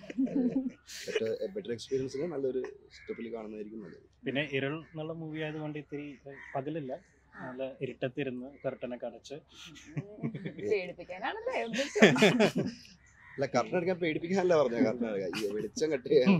ബെറ്റർ എക്സ്പീരിയൻസിന് നല്ലൊരു സെറ്റപ്പിൽ കാണുന്നതായിരിക്കും നല്ലത് പിന്നെ ഇരൾ എന്നുള്ള മൂവി ആയതുകൊണ്ട് ഇത്തിരി ഏഹ്, പകലില്ല നല്ല ഇരുട്ടത്തിരുന്ന് കർട്ടനൊക്കെ അടച്ച് പേടിപ്പിക്കാനാണല്ലേ ഉദ്ദേശിച്ചത്. അല്ല കർട്ടൻ അടിക്കാൻ പേടിപ്പിക്കാനല്ല പറഞ്ഞ കർട്ടൻ അടിക്കാൻ ഈ വെളിച്ചം കട്ട് ചെയ്യാൻ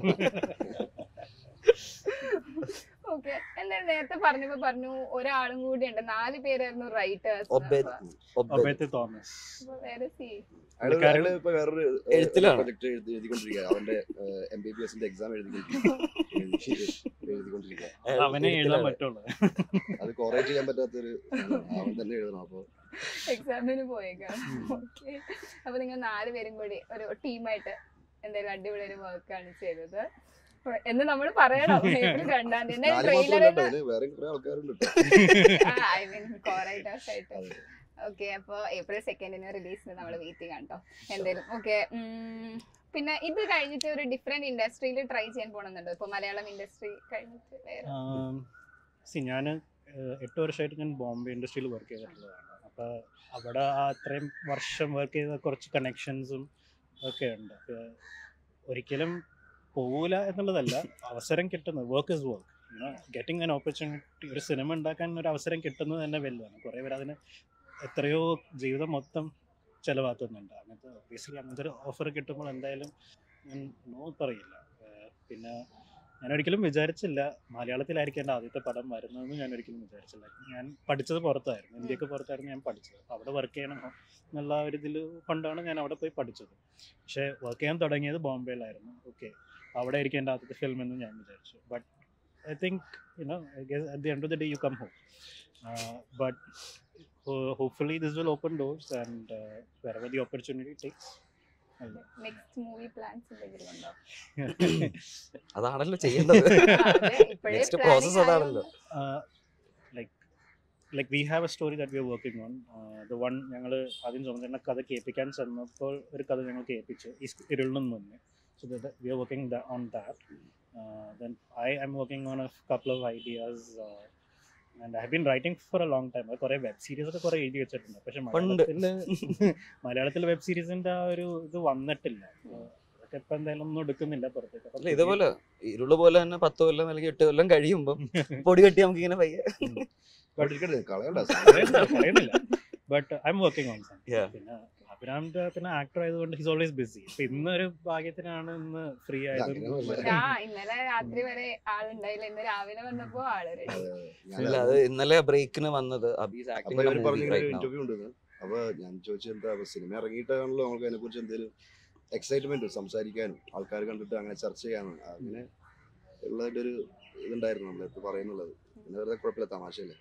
ഓക്കെ എന്തായാലും നേരത്തെ പറഞ്ഞപ്പോ പറഞ്ഞു ഒരാളും കൂടി ഉണ്ട് നാല് പേരായിരുന്നു റൈറ്റേഴ്സ് ഒബേദ്. ഒബേദ്. ഒബേത്ത് തോമസ് വേറെ സി അയാള് അയാള് ഇപ്പൊ വേറൊരു എഴുത്തിലാണ്. പ്രൊജക്ട് എഴുതി എഴുതിക്കൊണ്ടിരിക്കുക അവന്റെ എം ബി ബി എസിന്റെ എക്സാം എഴുതി എഴുതിക്കൊണ്ടിരിക്കുക അവനെ എഴുതാൻ പറ്റുള്ളൂ അത് കോറേറ്റ് ചെയ്യാൻ പറ്റാത്തൊരു അവൻ തന്നെ എഴുതണം അപ്പൊ എക്സാമിന് പോയേക്കാം ഓക്കെ അപ്പൊ നിങ്ങൾ നാല് പേരും കൂടി ഒരു ടീമായിട്ട് എന്തായാലും അടിപൊളി ഒരു വർക്കാണ് ചെയ്തത് അപ്പൊ എന്ന് നമ്മൾ പറയണം ഏപ്രിൽ രണ്ടാം തീയതി എന്തായാലും നാല് മാത്രമല്ല ട്രെയിലറിന് കേട്ടോ, അതിന് വേറെ കുറെ ആൾക്കാരുണ്ട് കേട്ടോ. ഐ മീൻ കോറൈറ്റേഴ്സ് ആയിട്ട് അതെ. ഓക്കെ അപ്പൊ ഏപ്രിൽ സെക്കൻഡിന് റിലീസിന് നമ്മൾ വെയിറ്റ് ചെയ്യാം കേട്ടോ എന്തായാലും ഓക്കെ പിന്നെ ഇത് കഴിഞ്ഞിട്ട് ഒരു ഡിഫറെന്റ് ഇൻഡസ്ട്രിയിൽ ട്രൈ ചെയ്യാൻ പോണെന്നുണ്ടോ ഇപ്പൊ മലയാളം ഇൻഡസ്ട്രി കഴിഞ്ഞിട്ട് വേറെ സി ഞാൻ എട്ട് വർഷമായിട്ട് ഞാൻ ബോംബെ ഇൻഡസ്ട്രിയിൽ വർക്ക് ചെയ്തിട്ടുള്ളതാണ് അപ്പോൾ അവിടെ ആ അത്രയും വർഷം വർക്ക് ചെയ്ത കുറച്ച് കണക്ഷൻസും ഒക്കെ ഉണ്ട് അപ്പൊ ഒരിക്കലും പോവില്ല എന്നുള്ളതല്ല അവസരം കിട്ടുന്നത് work is work getting an opportunity ഒരു സിനിമ ഉണ്ടാക്കാൻ ഒരു അവസരം കിട്ടുന്നത് തന്നെ വലുതാണ് കുറേ പേര് അതിന് എത്രയോ ജീവിതം മൊത്തം ചിലവാക്കുന്നുണ്ട് അങ്ങനത്തെ ഒബ്വിയസ്ലി അങ്ങനത്തെ ഒരു ഓഫർ കിട്ടുമ്പോൾ എന്തായാലും ഞാൻ നോ പറയില്ല ഏഹ് പിന്നെ ഞാൻ ഒരിക്കലും വിചാരിച്ചില്ല മലയാളത്തിലായിരിക്കും എൻ്റെ ആദ്യത്തെ പടം വരുന്നതെന്ന് ഞാൻ ഒരിക്കലും വിചാരിച്ചില്ല ഞാൻ പഠിച്ചത് പുറത്തായിരുന്നു ഇന്ത്യക്ക് പുറത്തായിരുന്നു ഞാൻ പഠിച്ചത് അപ്പോൾ അവിടെ വർക്ക് ചെയ്യണം എന്നുള്ള ഒരു ഇതിൽ കൊണ്ടാണ് ഞാൻ അവിടെ പോയി പഠിച്ചത് പക്ഷേ വർക്ക് ചെയ്യാൻ തുടങ്ങിയത് ബോംബെയിലായിരുന്നു ഓക്കെ അവിടെ ആയിരിക്കും എൻ്റെ ആദ്യത്തെ ഫിലിം എന്ന് ഞാൻ വിചാരിച്ചു but I think you know at the end of the day you come home but hopefully this will open doors and wherever the opportunity takes next movie plans എന്തെങ്കിലും ഉണ്ടോ അതാണല്ലോ ചെയ്യേണ്ടത് ഇപ്പോഴേ നെക്സ്റ്റ് planning പ്രോസസ് അതാണല്ലോ uh, like like we have a story that we are working on uh, the one ഞങ്ങൾ ആദ്യം ചുമന്ന കഥ കേൾപ്പിക്കാൻ ചെന്നപ്പോൾ ഒരു കഥ ഞങ്ങൾ കേൾപ്പിച്ചു ഈ ഇരുളിനും മുന്നേ so that we are working that, on that uh, then I am working on a couple of ideas uh, and I have been writing for a long time അത് കുറേ വെബ് സീരീസ് ഒക്കെ കുറേ എഴുതി വെച്ചിട്ടുണ്ട് പക്ഷെ പണ്ട്. മലയാളത്തിൽ മലയാളത്തിൽ വെബ് സീരീസിന്റെ ആ ഒരു ഇത് വന്നിട്ടില്ല Uh, അതൊക്കെ ഇപ്പൊ എന്തായാലും ഒന്നും എടുക്കുന്നില്ല പുറത്തേക്ക് അപ്പൊ അല്ല ഇതുപോലെ ഇരുള് പോലെ തന്നെ പത്ത് കൊല്ലം അല്ലെങ്കിൽ എട്ട് കൊല്ലം കഴിയുമ്പോൾ പൊടി കെട്ടി നമുക്ക് ഇങ്ങനെ പയ്യെ ഇരിക്കട്ടെ, കളയണ്ട പറയുന്നില്ല but I'm working on Yeah. പിന്നെ അഭിരാമിന്റെ പിന്നെ ആക്ടർ ആയതുകൊണ്ട് ഹിസ് ഓൾവേസ് ബിസി ഇപ്പൊ ഇന്നൊരു ഭാഗ്യത്തിനാണ് ഇന്ന് ഫ്രീ ആയത് അങ്ങനെയൊന്നുമില്ല. ആ ഇന്നലെ രാത്രി വരെ ആളുണ്ടായില്ല ഇന്ന് രാവിലെ വന്നപ്പോ ആള് ready. ഇല്ല അത് ഇന്നലെ ബ്രേക്കിന് വന്നത് അബീസ് അപ്പൊ ഇവര് ആക്ടിംഗ് പറഞ്ഞ ഇന്റർവ്യൂ ഉണ്ട് അപ്പൊ ഞാൻ ചോദിച്ചത് എന്താ അപ്പൊ സിനിമ ഇറങ്ങിയിട്ടാണല്ലോ നമുക്ക് അതിനെ കുറിച്ച് എന്തെങ്കിലും എക്സൈറ്റ്മെന്റ് സംസാരിക്കാനും ആൾക്കാർ കണ്ടിട്ട് അങ്ങനെ ചർച്ച ചെയ്യാനും അങ്ങനെ ഉള്ളതിന്റെ ഒരു ഇതുണ്ടായിരുന്നു നമ്മളെടുത്ത് പറയുന്നുള്ളത് പിന്നെ വെറുതെ കുഴപ്പമില്ല തമാശയല്ലേ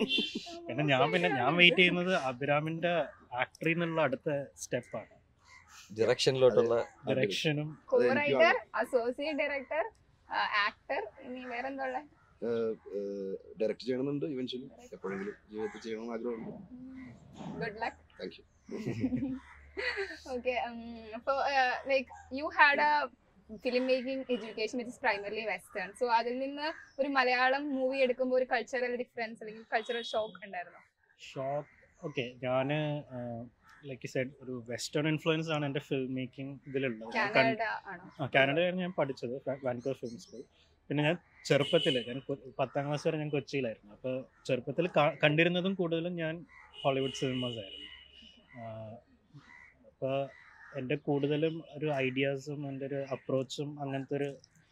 പിന്നെ ഞാൻ പിന്നെ ഞാൻ വെയിറ്റ് ചെയ്യുന്നത് അഭിരാമിന്റെ ആക്ടറിൽ നിന്നുള്ള അടുത്ത സ്റ്റെപ്പാണ് ഡിറക്ഷനിലോട്ടുള്ള ഡയറക്ഷനും കോ അതെനിക്കും റൈറ്റർ അസോസിയേറ്റ് ഡയറക്ടർ ആക്ടർ ഇനി വേറെന്താ ഉള്ളെ? ഡയറക്റ്റ് ചെയ്യണമെന്നുണ്ട് ഇവൻച്വലി എപ്പോഴെങ്കിലും ജീവിതത്തിൽ ചെയ്യണമെന്ന് ആഗ്രഹമുണ്ട് good luck thank you okay um so uh, like you had a film making education which is primarily western so അതിൽ നിന്ന് ഒരു മലയാളം മൂവി എടുക്കുമ്പോൾ ഒരു കൾച്ചറൽ ഡിഫറൻസ് അല്ലെങ്കിൽ കൾച്ചറൽ ഷോക്ക് ഉണ്ടായിരുന്നു ഷോക്ക് ഓക്കെ ഞാൻ ലൈക്ക് സെഡ് ഒരു വെസ്റ്റേൺ ഇൻഫ്ലുവൻസ് ആണ് എൻ്റെ ഫിലിം മേക്കിംഗ് ഇതിലുള്ളത് ഞാൻ കണ്ട്- കാനഡ ആണോ ആ കാനഡയിലാണ് ഞാൻ പഠിച്ചത് വാൻകൂവർ ഫിലിം സ്കൂൾ പിന്നെ ഞാൻ ചെറുപ്പത്തിൽ ഞാൻ കൊ- പത്താം ക്ലാസ് വരെ ഞാൻ കൊച്ചിയിലായിരുന്നു അപ്പോൾ ചെറുപ്പത്തിൽ കണ്ടിരുന്നതും കൂടുതലും ഞാൻ ഹോളിവുഡ് സിനിമാസ് ആയിരുന്നു അപ്പോൾ എൻ്റെ കൂടുതലും ഒരു ഐഡിയാസും എൻ്റെ ഒരു അപ്രോച്ചും അങ്ങനത്തെ ഒരു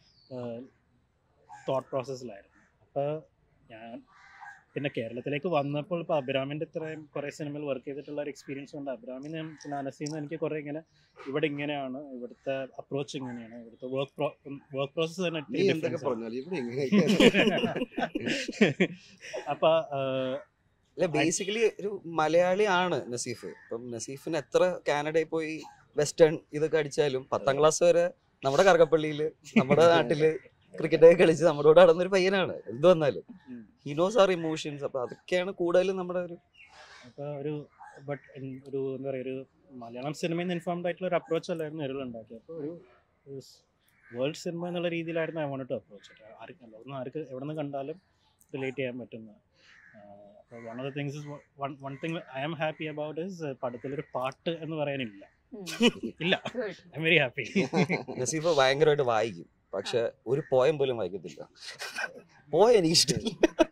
തോട്ട് പ്രോസസ്സിലായിരുന്നു അപ്പോൾ ഞാൻ പിന്നെ കേരളത്തിലേക്ക് വന്നപ്പോൾ ഇപ്പോൾ അബ്രാമിൻ്റെ ഇത്രയും കുറേ സിനിമയിൽ വർക്ക് ചെയ്തിട്ടുള്ള ഒരു എക്സ്പീരിയൻസ് ഉണ്ട് അബ്രാമിന് പിന്നെ അനസിന്ന് എനിക്ക് കുറേ ഇങ്ങനെ ഇവിടെ ഇങ്ങനെയാണ് ഇവിടുത്തെ അപ്രോച്ച് ഇങ്ങനെയാണ് ഇവിടുത്തെ വർക്ക് വർക്ക് പ്രോസസ്സ് തന്നെ നീ ഒത്തിരി എന്തൊക്കെ difference ആണ്. പറഞ്ഞാൽ ഇവിടെ എങ്ങനെ അപ്പൊ ആ, അല്ല ബേസിക്കലി ഒരു മലയാളി ആണ് നസീഫ് ഇപ്പം നസീഫിന് എത്ര കാനഡയിൽ പോയി വെസ്റ്റേൺ ഇതൊക്കെ അടിച്ചാലും പത്താം ക്ലാസ് വരെ നമ്മുടെ കറകപ്പള്ളിയിൽ നമ്മുടെ നാട്ടില് ക്രിക്കറ്റ് ഒക്കെ കളിച്ച് നമ്മുടെ കൂടെ നടന്നൊരു പയ്യനാണ് എന്ത് വന്നാലും ഉം. ഹി നോസ് ആർ ഇമോഷൻസ് അപ്പൊ അതൊക്കെയാണ് കൂടുതലും നമ്മുടെ ഒരു അപ്പൊ ഒരു ബട്ട് ഒരു എന്താ പറയുക ഒരു മലയാളം സിനിമയിൽ നിന്ന് ഇൻഫോംഡ് ആയിട്ടുള്ള ഒരു അപ്രോച്ച് അല്ലായിരുന്നു എരുൾ ഉണ്ടാക്കിയത് അപ്പോൾ ഒരു വേൾഡ് സിനിമ എന്നുള്ള രീതിയിലായിരുന്നു ഐ വോണ്ട് ടു അപ്രോച്ച് ആർക്ക് അല്ല ഒന്ന് ആർക്ക് എവിടെ നിന്ന് കണ്ടാലും റിലേറ്റ് ചെയ്യാൻ പറ്റുന്ന അപ്പോൾ one of the things is one one thing I am happy about is പടത്തിലൊരു പാട്ട് എന്ന് പറയാനില്ല ഇല്ല good I am very happy Naseef ഭയങ്കരമായിട്ട് വായിക്കും പക്ഷെ ഒരു പോയം പോലും വായിക്കത്തില്ല പോയ എനിക്ക് ഇഷ്ടമില്ല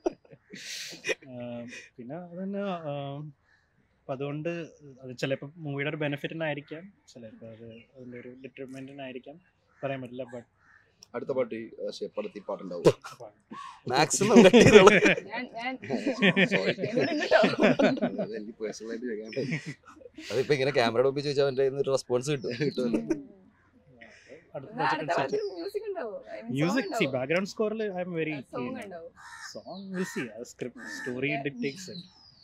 ആഹ് പിന്നെ അതന്നെ ആഹ് അപ്പൊ അതുകൊണ്ട് അത് ചിലപ്പോൾ മൂവിയുടെ ഒരു ബെനിഫിറ്റിനായിരിക്കാം ചിലപ്പോൾ അത് അതിൻ്റെ ഒരു ഡിറ്റർമെൻറ്റിനായിരിക്കാം പറയാൻ പറ്റില്ല ബട്ട് അടുത്ത പാട്ട് ഈ, ആ, ശ്ശെ, പടത്തിൽ പാട്ടുണ്ടാവും മാക്സിമം കട്ട് ചെയ്തോളൂ ഞാൻ ഞാൻ Sorry. എന്നോടുണ്ട് ട്ടോ. അത് എനിക്ക് പേഴ്സണലായിട്ട് ചോദിക്കാൻ അതിപ്പോ ഇങ്ങനെ ക്യാമറ ഒപ്പിച്ച് വെച്ചാൽ അവന്റെ ഒരു റെസ്പോൺസ് കിട്ടും കിട്ടുമല്ലോ അടുത്ത എന്നാ അടുത്ത project പാട്ടിൽ മ്യൂസിക് ഉണ്ടാവോ മ്യൂസിക് സി ബാക്ക്ഗ്രൗണ്ട് സ്കോറിൽ ഐ എം വെരി സോങ് ഉണ്ടാവോ സോങ് വിൽ സി സ്ക്രിപ്റ്റ് സ്റ്റോറി ഡിക്റ്റേറ്റ്സ്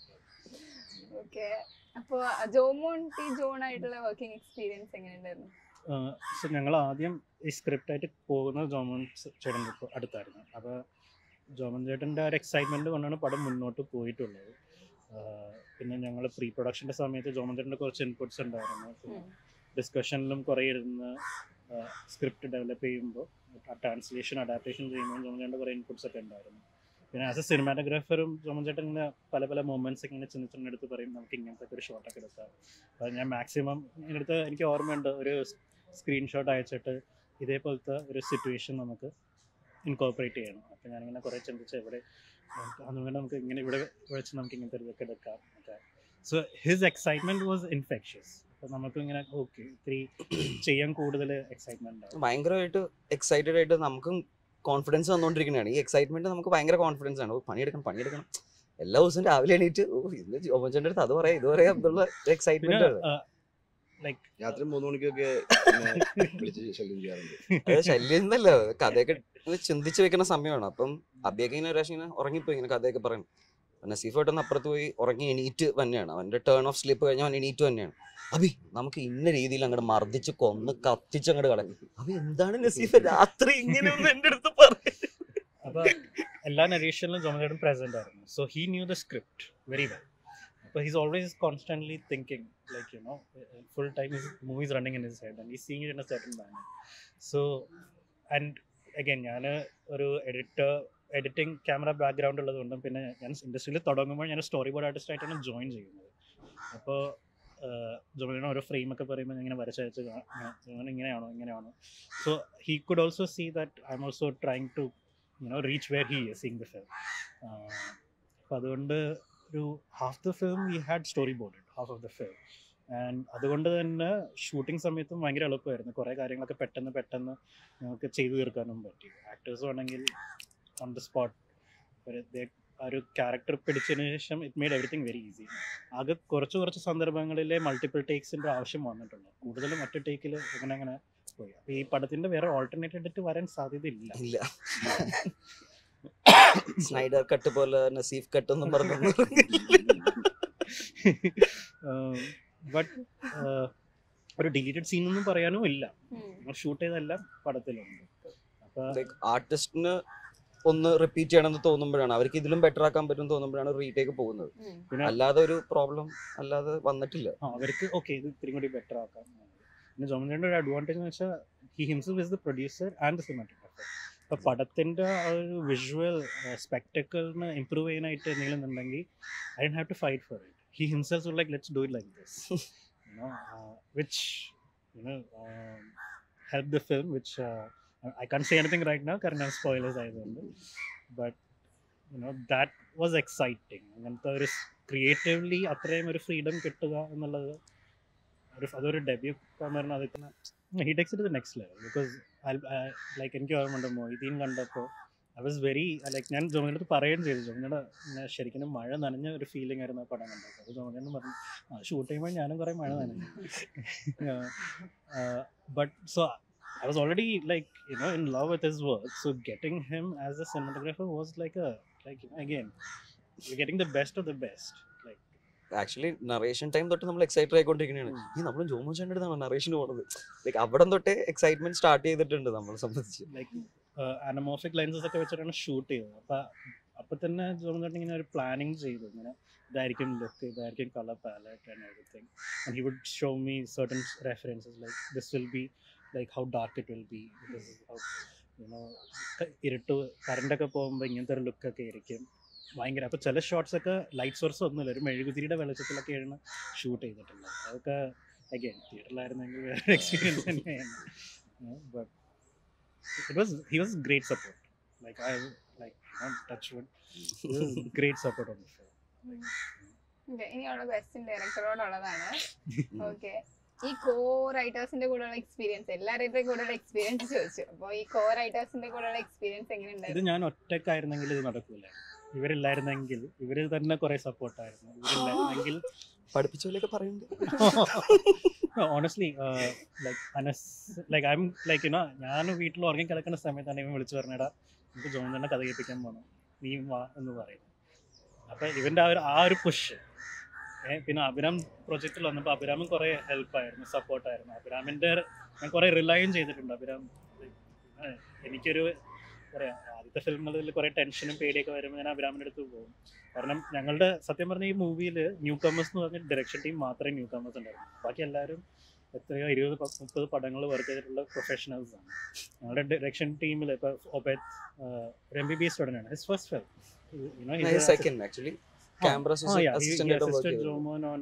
ഓക്കെ അപ്പൊ ജോമോൺ ടി ജോൺ ആയിട്ടുള്ള വർക്കിംഗ് എക്സ്പീരിയൻസ് എങ്ങനെയുണ്ടായിരുന്നു സോ ഞങ്ങൾ ആദ്യം ഈ സ്ക്രിപ്റ്റ് ആയിട്ട് പോകുന്നത് ജോമൻ ചേട്ടൻ്റെ ഇപ്പൊ അടുത്തായിരുന്നു അപ്പോൾ ജോമൻ ചേട്ടൻ്റെ ഒരു എക്സൈറ്റ്മെൻറ്റ് കൊണ്ടാണ് പടം മുന്നോട്ട് പോയിട്ടുള്ളത് ആഹ് പിന്നെ ഞങ്ങൾ പ്രീ പ്രൊഡക്ഷൻ്റെ സമയത്ത് ജോമൻ ചേട്ടൻ്റെ കുറച്ച് ഇൻപുട്സ് ഉണ്ടായിരുന്നു ഉം. ഡിസ്കഷനിലും കുറേ ഇരുന്ന് സ്ക്രിപ്റ്റ് ഡെവലപ്പ് ചെയ്യുമ്പോൾ ട്രാൻസ്ലേഷൻ അഡാപ്റ്റേഷൻ ചെയ്യുമ്പോൾ ജോമൻ ചേട്ടൻ്റെ കുറേ ഇൻപുട്സ് ഒക്കെ ഉണ്ടായിരുന്നു പിന്നെ ആസ് എ സിനിമാറ്റോഗ്രാഫറും ജോമൻ ചേട്ടൻ ഇങ്ങനെ പല പല മൊമെന്റ്സ് ഇങ്ങനെ ചിന്തിച്ചിട്ട് എടുത്ത് പറയും നമുക്ക് ഇങ്ങനത്തെ ഒക്കെ ഒരു ഷോട്ടൊക്കെ എടുക്കാം അപ്പോൾ ഞാൻ മാക്സിമം അടുത്ത് എനിക്ക് ഓർമ്മയുണ്ട് ഒരു സ്ക്രീൻഷോട്ട് അയച്ചിട്ട് ഇതേപോലത്തെ ഒരു സിറ്റുവേഷൻ നമുക്ക് ഇൻകോപ്പറേറ്റ് ചെയ്യണം അപ്പോൾ ഞാനിങ്ങനെ കുറേ ചിന്തിച്ച് ഇവിടെ നമുക്ക് അതുകൊണ്ട് നമുക്ക് ഇങ്ങനെ ഇവിടെ വെച്ച് നമുക്ക് ഇങ്ങനത്തെ ഒരു ഇതൊക്കെ എടുക്കാം ഒക്കെ so his excitement was infectious അപ്പോൾ നമുക്ക് ഇങ്ങനെ ഓക്കെ ഇത്തിരി ചെയ്യാൻ കൂടുതൽ എക്സൈറ്റ്മെൻ്റ് ആവും ഭയങ്കരമായിട്ട് എക്സൈറ്റഡ് ആയിട്ട് നമുക്കും കോൺഫിഡൻസ് വന്നുകൊണ്ടിരിക്കുന്നതാണ് ഈ എക്സൈറ്റ്മെന്റ് നമുക്ക് ഭയങ്കര കോൺഫിഡൻസ് ആണ് ഓ, പണിയെടുക്കണം പണിയെടുക്കണം എല്ലാ ദിവസവും രാവിലെ എണീറ്റ് ഓ ഇന്ന് ഓമച്ചൻ്റെ അടുത്ത് അത് പറയാം ഇത് പറയാം എന്നുള്ള പിന്നെ എക്സൈറ്റ്മെന്റ് ആണ് ലൈക്ക് രാത്രി മൂന്ന് മണിക്കൊക്കെ എന്നെ വിളിച്ച് ശല്യം ചെയ്യാറുണ്ട് അത് ശല്യം എന്നല്ല കഥയൊക്കെ ഇങ്ങനെ ചിന്തിച്ച് വെക്കുന്ന സമയമാണ് അപ്പം അബിയൊക്കെ ഇങ്ങനെ ഒരു പ്രാവശ്യം ഇങ്ങനെ ഉറങ്ങിപ്പോയി ഇങ്ങനെ കഥയൊക്കെ പറയും നസീഫ് ഏട്ടൻ അപ്പുറത്ത് പോയി ഉറങ്ങി എണീറ്റ് തന്നെയാണ് അവന്റെ ടേൺ ഓഫ് സ്ലീപ്പ് കഴിഞ്ഞാൽ അവൻ എണീറ്റ് തന്നെയാണ് അബി നമുക്ക് ഇന്ന രീതിയിൽ അങ്ങോട്ട് മർദ്ദിച്ച് കൊന്ന് കത്തിച്ച് അങ്ങോട്ട് കളയും അബി എന്താണ് നസീഫ് രാത്രി ഇങ്ങനെ ഒന്ന് എന്റെ അടുത്ത് പറയും അപ്പോൾ എല്ലാ നരേഷനിലും ജോമചേട്ടൻ പ്രസന്റ് ആയിരുന്നു so he knew the script very well അപ്പോൾ he's always constantly thinking like you know full time his movies running in his head and ഈ seeing in a certain manner so and again ഞാൻ ഒരു എഡിറ്റർ എഡിറ്റിംഗ് ക്യാമറ ബാക്ക്ഗ്രൗണ്ട് ഉള്ളതുകൊണ്ടും പിന്നെ ഞാൻ ഇൻഡസ്ട്രിയിൽ തുടങ്ങുമ്പോൾ ഞാൻ സ്റ്റോറി ബോർഡ് ആർട്ടിസ്റ്റ് ആയിട്ടാണ് ജോയിൻ ചെയ്യുന്നത് അപ്പോൾ ജോമേട്ടൻ ഓരോ ഫ്രെയിമൊക്കെ പറയുമ്പോൾ ഞാൻ ഇങ്ങനെ വരച്ചയച്ച് കാ- ഇങ്ങനെ, ജോമേട്ടൻ ഇങ്ങനെയാണോ ഇങ്ങനെയാണോ so he could also see that I am also trying to you know reach where he seeing the film അപ്പോൾ അതുകൊണ്ട് ഒരു half the film we had story board half of the film and അതുകൊണ്ട് തന്നെ ഷൂട്ടിംഗ് സമയത്തും ഭയങ്കര എളുപ്പമായിരുന്നു കുറേ കാര്യങ്ങളൊക്കെ പെട്ടെന്ന് പെട്ടെന്ന് നമുക്ക് ചെയ്തു തീർക്കാനും പറ്റി ആക്ടേഴ്സും ആണെങ്കിൽ ഓൺ ദ സ്പോട്ട് ആ ഒരു ക്യാരക്ടർ പിടിച്ചതിന് ശേഷം it made everything very easy ആകെ കുറച്ച് കുറച്ച് സന്ദർഭങ്ങളിലെ മൾട്ടിപ്പിൾ ടേക്സിൻ്റെ ആവശ്യം വന്നിട്ടുണ്ട് കൂടുതലും ഒറ്റ ടേക്കിൽ അങ്ങനെ അങ്ങനെ പോയി അപ്പോൾ ഈ പടത്തിൻ്റെ വേറെ ഓൾട്ടർനേറ്റ് എഡിറ്റ് വരാൻ സാധ്യതയില്ല ഇല്ല സ്നൈഡർ കട്ട് പോലെ നസീഫ് കട്ട് എന്നും പറഞ്ഞു ബട്ട് ഒരു ഡിലീറ്റഡ് സീൻ ഒന്നും പറയാനും ഇല്ല ഞങ്ങൾ ഷൂട്ട് ചെയ്തെല്ലാം പടത്തിലുണ്ട് അപ്പൊ ലൈക്ക് ആർട്ടിസ്റ്റിന് ഒന്ന് റിപ്പീറ്റ് ചെയ്യണമെന്ന് തോന്നുമ്പോഴാണ് അവർക്ക് ഇതിലും ബെറ്റർ ആക്കാൻ പറ്റും തോന്നുമ്പോഴാണ് റീടേക്ക് പോകുന്നത് പിന്നെ അല്ലാതെ ഒരു പ്രോബ്ലം അല്ലാതെ വന്നിട്ടില്ല ആ, അവർക്ക് ഓക്കെ ഇത് ഇത്തിരി കൂടി ബെറ്റർ ആക്കാം പിന്നെ ജോമിൻ്റെ ഒരു അഡ്വാൻറ്റേജ് എന്ന് വെച്ചാൽ he himself is the producer and the cinematographer അപ്പോൾ പടത്തിൻ്റെ ആ ഒരു വിഷ്വൽ സ്പെക്ടക്കിളിന് ഇമ്പ്രൂവ് ചെയ്യാനായിട്ട് എന്തെങ്കിലും ഉണ്ടെങ്കിൽ I don't have to fight for it he himself like let's do it like this you know which you know help the film which I can't say anything right now കാരണം സ്പോയിലേഴ്സ് ആയതുകൊണ്ട് but you know that was exciting അങ്ങനത്തെ ഒരു ക്രിയേറ്റീവ്ലി അത്രയും ഒരു ഫ്രീഡം കിട്ടുക എന്നുള്ളത് ഒരു അതൊരു ഡെബ്യൂ പറഞ്ഞാൽ അതൊക്കെ he takes it next level because like എനിക്ക് ഓർമ്മയുണ്ട് മൊയ്തീൻ കണ്ടപ്പോൾ ഐ വാസ് വെരി ലൈക്ക് ഞാൻ ജോമിൻ്റെ അടുത്ത് പറയുകയും ചെയ്തു ജോമിനോട് ശരിക്കും മഴ നനഞ്ഞ ഒരു ഫീലിംഗ് ആയിരുന്നു ആ പടം കണ്ടപ്പോൾ അപ്പോൾ ജോമിനോട് പറഞ്ഞു ആ ഷൂട്ട് ചെയ്യുമ്പോൾ ഞാനും കുറേ മഴ നനഞ്ഞു but so I was already like you know in love with his work. So getting him as a cinematographer was like a like you know, again you're getting the best of the best. Like actually narration time തൊട്ട് നമ്മൾ എക്സൈറ്റഡ് ആയിക്കൊണ്ടിരിക്കുകയാണ് ഈ നമ്മൾ ജോമോ ചാൻ്റെ അടുത്താണ് നറേഷന് പോണത് ലൈക്ക് അവിടെ തൊട്ടേ എക്സൈറ്റ്മെന്റ് സ്റ്റാർട്ട് ചെയ്തിട്ടുണ്ട് നമ്മളെ സംബന്ധിച്ച് like uh, anamorphic lenses ഒക്കെ വെച്ചിട്ടാണ് ഷൂട്ട് ചെയ്തത് അപ്പൊ അപ്പൊ തന്നെ ജോമൻ ഇങ്ങനെ ഒരു പ്ലാനിങ് ചെയ്തു ഇങ്ങനെ ഇതായിരിക്കും ലുക്ക് ഇതായിരിക്കും colour palette and everything and he would show me certain references like this will be like how dark it will be you know ഇരുട്ട് കറണ്ടൊക്കെ പോകുമ്പോൾ ഇങ്ങനത്തെ ഒരു ലുക്കൊക്കെ ആയിരിക്കും ഭയങ്കര അപ്പോൾ ചില ഷോട്ട്സ് ഒക്കെ ലൈറ്റ് സോഴ്സ് ഒന്നുമില്ല ഒരു മെഴുകുതിരിയുടെ വെളിച്ചത്തിലൊക്കെയാണ് ഷൂട്ട് ചെയ്തിട്ടുള്ളത് അതൊക്കെ അഗൈൻ തിയേറ്ററിലായിരുന്നെങ്കിൽ വേറെ എക്സ്പീരിയൻസ് തന്നെയാണ് but it was he was great support like i like not touch wood he was great support on the film Okay, ഇനിയുള്ള ക്വസ്റ്റ്യൻ ഡയറക്ടറോടുള്ളതാണ് ഓക്കെ ഈ കോ റൈറ്റേഴ്സിന്റെ കൂടെയുള്ള എക്സ്പീരിയൻസ് എല്ലാവരുടെയും കൂടെയുള്ള എക്സ്പീരിയൻസ് ചോദിച്ചു അപ്പോൾ ഈ കോ റൈറ്റേഴ്സിന്റെ കൂടെയുള്ള എക്സ്പീരിയൻസ് ഇത് എങ്ങനെയുണ്ടായിരുന്നു ഞാൻ ഒറ്റക്കായിരുന്നെങ്കിൽ ഇത് നടക്കൂല ഇവരില്ലായിരുന്നെങ്കിൽ ഇവര് തന്നെ കുറെ സപ്പോർട്ടായിരുന്നു ഇവരില്ലായിരുന്നെങ്കിൽ പഠിപ്പിച്ച പോലെയൊക്കെ പറയുന്നുണ്ട് honestly like Anas like I am like you know ഞാൻ വീട്ടിൽ ഉറങ്ങി കിടക്കുന്ന സമയത്താണ് ഇവൻ വിളിച്ചു പറഞ്ഞടാ നമുക്ക് ജോൺ തന്നെ കഥ കേൾപ്പിക്കാൻ പോകണം നീ വാ എന്ന് പറയും അപ്പം ഇവൻ്റെ ആ ഒരു ആ ഒരു പുഷ് പിന്നെ അഭിരാം പ്രൊജക്റ്റിൽ വന്നപ്പോൾ അഭിരാമും കുറേ ഹെൽപ്പായിരുന്നു സപ്പോർട്ടായിരുന്നു അഭിരാമിൻ്റെ ഞാൻ കുറേ റിലൈയും ചെയ്തിട്ടുണ്ട് അഭിരാം like, ഏഹ്, എനിക്കൊരു പറയാ ആദ്യത്തെ ഫിലിമുകളിൽ കുറേ ടെൻഷനും പേടിയൊക്കെ വരുമ്പോൾ ഞാൻ അഭിരാമിൻ്റെ അടുത്ത് പോകും കാരണം ഞങ്ങളുടെ സത്യം പറഞ്ഞ ഈ മൂവിയിൽ ന്യൂ കമേഴ്സ് എന്ന് പറഞ്ഞ ഡയറക്ഷൻ ടീം മാത്രമേ ന്യൂ കമേഴ്സ് ഉണ്ടായിരുന്നു ബാക്കി എല്ലാവരും എത്രയോ ഇരുപത് പ- മുപ്പത് പടങ്ങൾ വർക്ക് ചെയ്തിട്ടുള്ള പ്രൊഫഷണൽസ് ആണ് ഞങ്ങളുടെ ഡയറക്ഷൻ ടീമിൽ ഇപ്പോൾ ഒബേത് ഒരു M B B S student his first film second actually camera assistant ആയിട്ട് വർക്ക് ചെയ്തു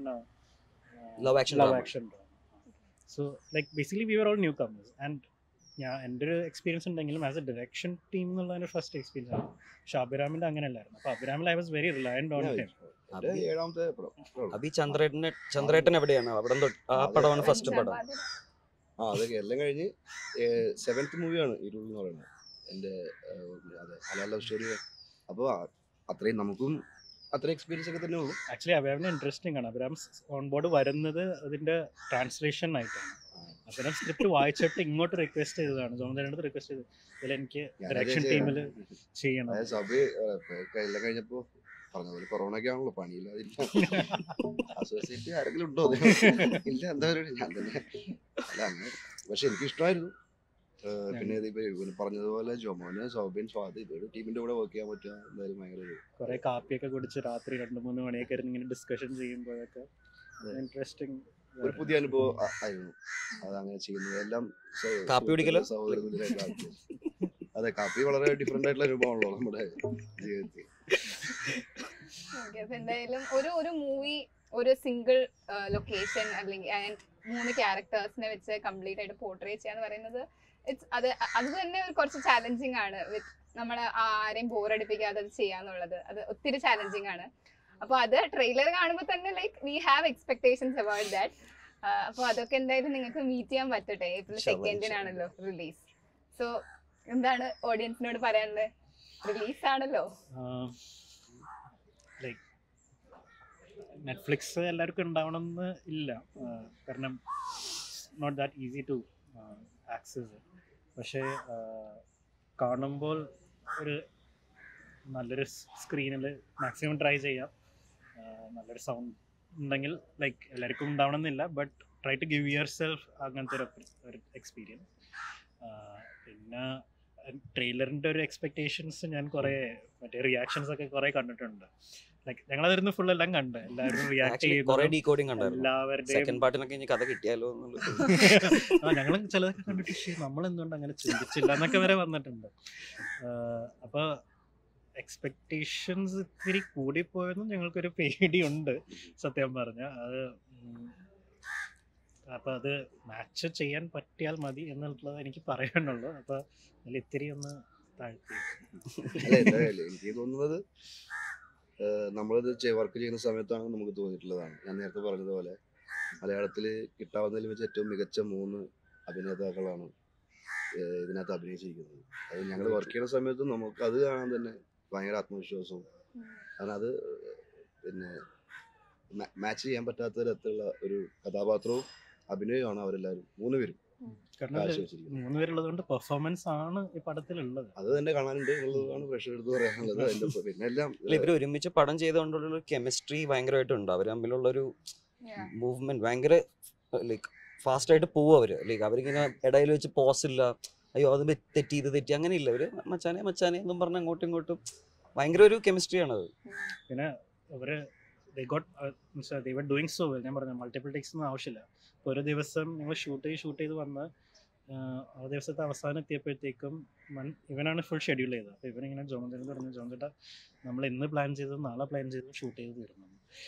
Love Action love drama. Action so like basically we are all newcomers and ഞാൻ എൻ്റെ ഒരു എക്സ്പീരിയൻസ് ഉണ്ടെങ്കിലും ആസ് എ ഡയറക്ഷൻ ടീം എന്നുള്ളതിൻ്റെ ഫസ്റ്റ് എക്സ്പീരിയൻസ് ആണ് പക്ഷെ അഭിരാമിൻ്റെ അങ്ങനെയല്ലായിരുന്നു അപ്പോൾ അഭിരാമിൽ I was very reliant on him എന്റെ ഏഴാമത്തെ പടം പടമാണ്. അപ്പൊ ഈ ചന്ദ്രേട്ടനെ ചന്ദ്രേട്ടൻ എവിടെയാണ് അവിടെ തൊട്ട് ആ പടമാണ് ഫസ്റ്റ് പടം ആ അതൊക്കെ എല്ലാം കഴിഞ്ഞ് സെവൻത്ത് മൂവിയാണ് ഇരുൾ എന്ന് പറയുന്നത് എൻ്റെ അതെ ഹലാൽ ലവ് സ്റ്റോറി അപ്പോൾ അത്രയും നമുക്കും അത്രയും എക്സ്പീരിയൻസ് ഒക്കെ തന്നെ ഉള്ളൂ ആക്ച്വലി അഭിരാമിന് ഇൻട്രസ്റ്റിംഗ് ആണ് അഭിരാം ഓൺ ബോർഡ് വരുന്നത് അതിന്റെ ട്രാൻസ്ലേഷൻ ആയിട്ടാണ് അഭിരാം സ്ക്രിപ്റ്റ് വായിച്ചിട്ട് ഇങ്ങോട്ട് റിക്വസ്റ്റ് ചെയ്തതാണ് ജോമന്റെ അടുത്ത് റിക്വസ്റ്റ് ചെയ്തത് ഇതിൽ എനിക്ക് ഞാനത് ഡയറക്ഷൻ ചെയ്യണം. ടീമിൽ ചെയ്യണം അതായത് സഭ എല്ലാം കഴിഞ്ഞപ്പോ പറഞ്ഞ പോലെ കൊറോണ ഒക്കെ ആണല്ലോ പണിയില്ലാതില്ല അസോസിയേറ്റ് ആരെങ്കിലും ഉണ്ടോ ഇല്ല എന്താ പരിപാടി ഞാൻ തന്നെ അല്ല അങ്ങനെ പക്ഷെ എനിക്ക് ഇഷ്ടമായിരുന്നു ഏഹ് പിന്നെ ഇതിപ്പോ ഇവന് പറഞ്ഞതുപോലെ ജോമോന് സൗബിൻ സ്വാതി ഇവരുടെ ടീമിന്റെ കൂടെ വർക്ക് ചെയ്യാൻ പറ്റുക എന്തായാലും ഭയങ്കര ഒരു കുറെ കാപ്പിയൊക്കെ കുടിച്ച് രാത്രി രണ്ട് മൂന്ന് മണിയൊക്കെ ഇരുന്ന് ഇങ്ങനെ ഡിസ്കഷൻ ചെയ്യുമ്പോഴൊക്കെ ഇൻട്രസ്റ്റിംഗ് ഒരു പുതിയ അനുഭവം ആ- ആയിരുന്നു അതങ്ങനെ ചെയ്യുന്നത് എല്ലാം സ- കാപ്പി കുടിക്കലോ? സഹോദര തുല്യരായിട്ട് ആക്കി. അതെ കാപ്പി വളരെ ഡിഫറെന്റ് ആയിട്ടുള്ള അനുഭവമാണല്ലോ നമ്മുടെ ജീവിതത്തിൽ ഓക്കെ അപ്പൊ എന്തായാലും ഒരു ഒരു മൂവി ഒരു സിംഗിൾ ലൊക്കേഷൻ അല്ലെങ്കിൽ and മൂന്ന് ക്യാരക്ടേഴ്സിനെ വെച്ച് കംപ്ലീറ്റ് ആയിട്ട് പോർട്രേ ചെയ്യാന്ന് പറയുന്നത് ഇറ്റ്സ് അത് അത് തന്നെ ഒരു കുറച്ച് ചാലഞ്ചിങ് ആണ് വിത്ത് നമ്മൾ ആരെയും ബോറടിപ്പിക്കാതെ അത് ചെയ്യാന്നുള്ളത് അത് ഒത്തിരി ചാലഞ്ചിങ് ആണ് അപ്പൊ അത് ട്രെയിലർ കാണുമ്പോൾ തന്നെ like we have expectations about that അപ്പോൾ അതൊക്കെ എന്തായാലും നിങ്ങൾക്ക് മീറ്റ് ചെയ്യാൻ പറ്റട്ടെ ഏപ്രിൽ ഇൻഷാ അല്ലാ, സെക്കൻഡിനാണല്ലോ റിലീസ് സോ എന്താണ് ഓഡിയൻസിനോട് പറയാനുള്ളത് റിലീസ് ആണല്ലോ ലൈക്ക് നെറ്റ്ഫ്ലിക്സ് എല്ലാവർക്കും ഉണ്ടാവണമെന്ന് ഇല്ല ആ, കാരണം not that easy to access പക്ഷേ ആ, കാണുമ്പോൾ ഒരു നല്ലൊരു സ്ക്രീനിൽ മാക്സിമം ട്രൈ ചെയ്യാം ആ, നല്ലൊരു സൗണ്ട് ഉണ്ടെങ്കിൽ ലൈക്ക് എല്ലാവർക്കും ഉണ്ടാവണമെന്നില്ല but try to give yourself അങ്ങനത്തെ ഒരു ഒരു എക്സ്പീരിയൻസ് പിന്നെ ട്രെയിലറിൻ്റെ ഒരു എക്സ്പെക്ടേഷൻസ് ഞാൻ കുറേ മറ്റേ റിയാക്ഷൻസ് ഒക്കെ കുറേ കണ്ടിട്ടുണ്ട് ലൈക്ക് ഞങ്ങളതിരുന്ന് ഫുൾ എല്ലാം കണ്ട് എല്ലാവരും റിയാക്ട് ആക്ച്വലി കുറെ ചെയ്യുന്നു ഡീകോഡിംഗ് ഉണ്ടായിരുന്നു എല്ലാവരുടെയും സെക്കൻഡ് പാർട്ടിനൊക്കെ ഇനി കഥ കിട്ടിയാലോ എന്നുള്ളത് ആ ഞങ്ങൾ ചിലതൊക്കെ കണ്ടിട്ട് പക്ഷേ നമ്മൾ എന്തുകൊണ്ട് അങ്ങനെ ചിന്തിച്ചില്ല എന്നൊക്കെ വരെ വന്നിട്ടുണ്ട് അപ്പോൾ എക്സ്പെക്ടേഷൻസ് ഇത്തിരി കൂടിപ്പോയെന്നും ഞങ്ങൾക്കൊരു പേടിയുണ്ട് സത്യം പറഞ്ഞ അത് അപ്പോൾ അത് മാച്ച് ചെയ്യാൻ പറ്റിയാൽ മതി എന്നുള്ളത് എനിക്ക് പറയാനുള്ളൂ അപ്പോൾ അതിൽ ഇത്തിരി ഒന്ന് താഴ്ത്തി അല്ല എന്തായാലും എനിക്ക് തോന്നുന്നത് ഏഹ് നമ്മളിത് വർക്ക് ചെയ്യുന്ന സമയത്താണ് നമുക്ക് തോന്നിയിട്ടുള്ളതാണ് ഞാൻ നേരത്തെ പറഞ്ഞതുപോലെ മലയാളത്തിൽ കിട്ടാവുന്നതിൽ വെച്ച് ഏറ്റവും മികച്ച മൂന്ന് അഭിനേതാക്കളാണ് ഏഹ് ഇതിനകത്ത് അഭിനയിച്ചിരിക്കുന്നത് അത് ഞങ്ങൾ വർക്ക് ചെയ്യുന്ന സമയത്ത് നമുക്ക് അത് കാണാൻ തന്നെ ഭയങ്കര ആത്മവിശ്വാസവും കാരണം അത് പിന്നെ മാച്ച് ചെയ്യാൻ പറ്റാത്ത തരത്തിലുള്ള ഒരു കഥാപാത്രവും അഭിനയമാണ് അവരെല്ലാവരും മൂന്ന് പേരും കാരണം അത് കാഴ്ചവെച്ചിരിക്കുന്നത് മൂന്ന് പേരുള്ളത് കൊണ്ട് പെർഫോമൻസ് ആണ് ഈ പടത്തിലുള്ളത് അത് തന്നെ കാണാനുണ്ട് എന്നുള്ളതാണ് പ്രേക്ഷകർ എടുത്ത് പറയാനുള്ളത് അതിന്റെ പിന്നെ എല്ലാം അല്ല ഇവർ ഒരുമിച്ച് പടം ചെയ്തുകൊണ്ടുള്ള ഒരു കെമിസ്ട്രി ഭയങ്കരമായിട്ടുണ്ട് അവർ തമ്മിലുള്ള ഒരു Yeah. മൂവ്മെന്റ് ഭയങ്കര ലൈക്ക് ഫാസ്റ്റ് ആയിട്ട് പോവും അവര് ലൈക്ക് അവരിങ്ങനെ ഇടയിൽ വെച്ച് പോസ് ഇല്ല അയ്യോ അത് ബെ- തെറ്റി ഇത് തെറ്റി അങ്ങനെ ഇല്ല അവര് മച്ചാനെ മച്ചാനെ എന്നും പറഞ്ഞ് അങ്ങോട്ടും ഇങ്ങോട്ടും ഭയങ്കര ഒരു കെമിസ്ട്രിയാണ് അത് പിന്നെ അവർ they got means they were doing so well ഞാൻ പറഞ്ഞു മൾട്ടിപ്പിൾ ടേക്സ് ഒന്നും ആവശ്യമില്ല ഇപ്പോൾ ഒരു ദിവസം ഞങ്ങൾ ഷൂട്ട് ചെയ്ത് ഷൂട്ട് ചെയ്ത് വന്ന് ആഹ് ആ ദിവസത്തെ അവസാനം എത്തിയപ്പോഴത്തേക്കും മൻ ഇവനാണ് ഫുൾ ഷെഡ്യൂൾ ചെയ്തത് അപ്പോൾ ഇവനിങ്ങനെ ജോമൻ പറഞ്ഞു ജോമൻ ചേട്ടാ നമ്മൾ ഇന്ന് പ്ലാൻ ചെയ്തത് നാളെ പ്ലാൻ ചെയ്ത് ഷൂട്ട് ചെയ്ത് തീർന്നു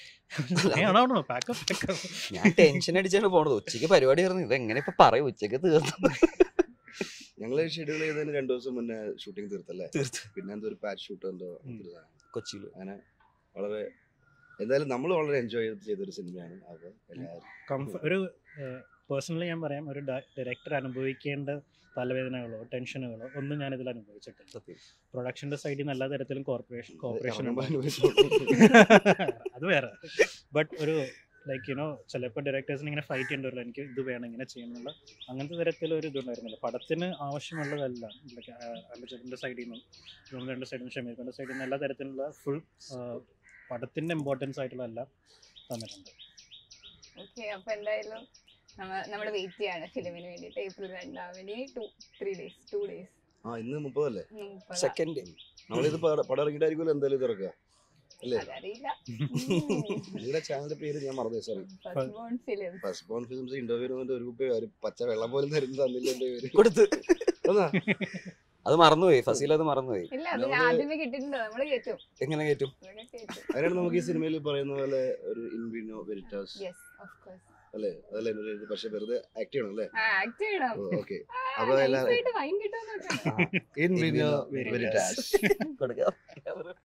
ആണോ പാക്കപ്പ് പാക്കപ്പ് ഞാൻ ടെൻഷൻ അടിച്ചാണ് പോണത് ഉച്ചയ്ക്ക് പരിപാടി ആയിരുന്നു ഇത് എങ്ങനെ ഇപ്പൊ പറയും ഉച്ചയ്ക്ക് തീർന്നു ഞങ്ങൾ ഷെഡ്യൂൾ ചെയ്തതിന് രണ്ടു ദിവസം മുന്നേ ഷൂട്ടിംഗ് തീർത്തല്ലേ തീർത്തു പിന്നെ എന്തോ ഒരു പാച്ച് ഷൂട്ട് എന്തോ ഉം. ഒരു സാധനം. കൊച്ചിയിൽ അങ്ങനെ വളരെ എന്തായാലും നമ്മൾ വളരെ എൻജോയ് ചെയ്തൊരു സിനിമയാണ് അത് എല്ലാവരും കംഫ ഒരു പേഴ്സണലി ഞാൻ പറയാം ഒരു ഡയറക്ടർ അനുഭവിക്കേണ്ട തലവേദനകളോ ടെൻഷനുകളോ ഒന്നും ഞാൻ ഇതിൽ അനുഭവിച്ചിട്ടില്ല സത്യം പ്രൊഡക്ഷൻ്റെ സൈഡിൽ നിന്ന് എല്ലാ തരത്തിലും കോർപ്പറേഷൻ കോർപ്പറേഷൻ ഇറങ്ങുമ്പോൾ ഉണ്ട് അനുഭവിച്ചോളൂ. അത് വേറെ ബട്ട് ഒരു ലൈക്ക് യുനോ ചിലപ്പോൾ ഡയറക്ടേഴ്സിന് ഇങ്ങനെ ഫൈറ്റ് ചെയ്യേണ്ടി എനിക്ക് ഇത് വേണം ഇങ്ങനെ ചെയ്യണമെന്നുള്ള അങ്ങനത്തെ തരത്തിലൊരു ഇതുണ്ടായിരുന്നില്ല പടത്തിന് ആവശ്യമുള്ളതല്ല ലൈക്ക് അമ്പച്ചേട്ടൻ്റെ സൈഡിൽ നിന്നും ജോമിൻ്റെ സൈഡിൽ നിന്ന് ഷമീർഖാൻ്റെ സൈഡിൽ നിന്ന് എല്ലാ തരത്തിലുള്ള ഫുൾ പടത്തിൻ്റെ ഇമ്പോർട്ടൻസ് ആയിട്ടുള്ള എല്ലാം തന്നിട്ടുണ്ട് ഓക്കെ അപ്പൊ എന്തായാലും നമ്മൾ വെയിറ്റ് ചെയ്യാണ് ഫിലിമിന് വേണ്ടിയിട്ട് ഏപ്രിൽ രണ്ടാമിന് two three days two days ആ ഇന്ന് മുപ്പതല്ലേ സെക്കൻഡ് നമ്മളിത് പട- പടം ഇറങ്ങിയിട്ടായിരിക്കുമല്ലോ എന്തായാലും ഇത് ഇറക്കുക അല്ലേ അതറിയില്ല നിങ്ങളുടെ ചാനലിന്റെ പേര് ഞാൻ മറന്നു sorry first born film first born films interview വന്നിട്ട് ഒരു കുപ്പി ഒരു പച്ച വെള്ളം പോലും തരുന്ന തന്നില്ല എന്റെ പേര് കൊടുത്ത് ഒന്നാ? അത് മറന്നുപോയി ഫസീൽ അത് മറന്നുപോയി ഇല്ല അത് നമ്മള് ആദ്യമേ കിട്ടിയിട്ടുണ്ട് നമ്മള് കേറ്റും എങ്ങനെ കയറ്റും നമ്മള് കേറ്റും അതിനാണ് നമുക്ക് ഈ സിനിമയിൽ പറയുന്ന പോലെ ഒരു ഇൻവിനോ വെരിറ്റാസ് യെസ് ഓഫ് കോഴ്സ് അല്ലേ അതല്ലേ എന്നൊരു ഇത് പക്ഷെ വെറുതെ ആക്ട് ചെയ്യണം അല്ലേ ആക്ട് ചെയ്യണം ഓക്കെ ആ, അപ്പൊ nice എല്ലാവരും- ആയിട്ട് വൈൻ കിട്ടുമെന്ന് നോക്കണം ഇൻവിനോ Veritas. വെരിറ്റാസ് കൊടുക്കാം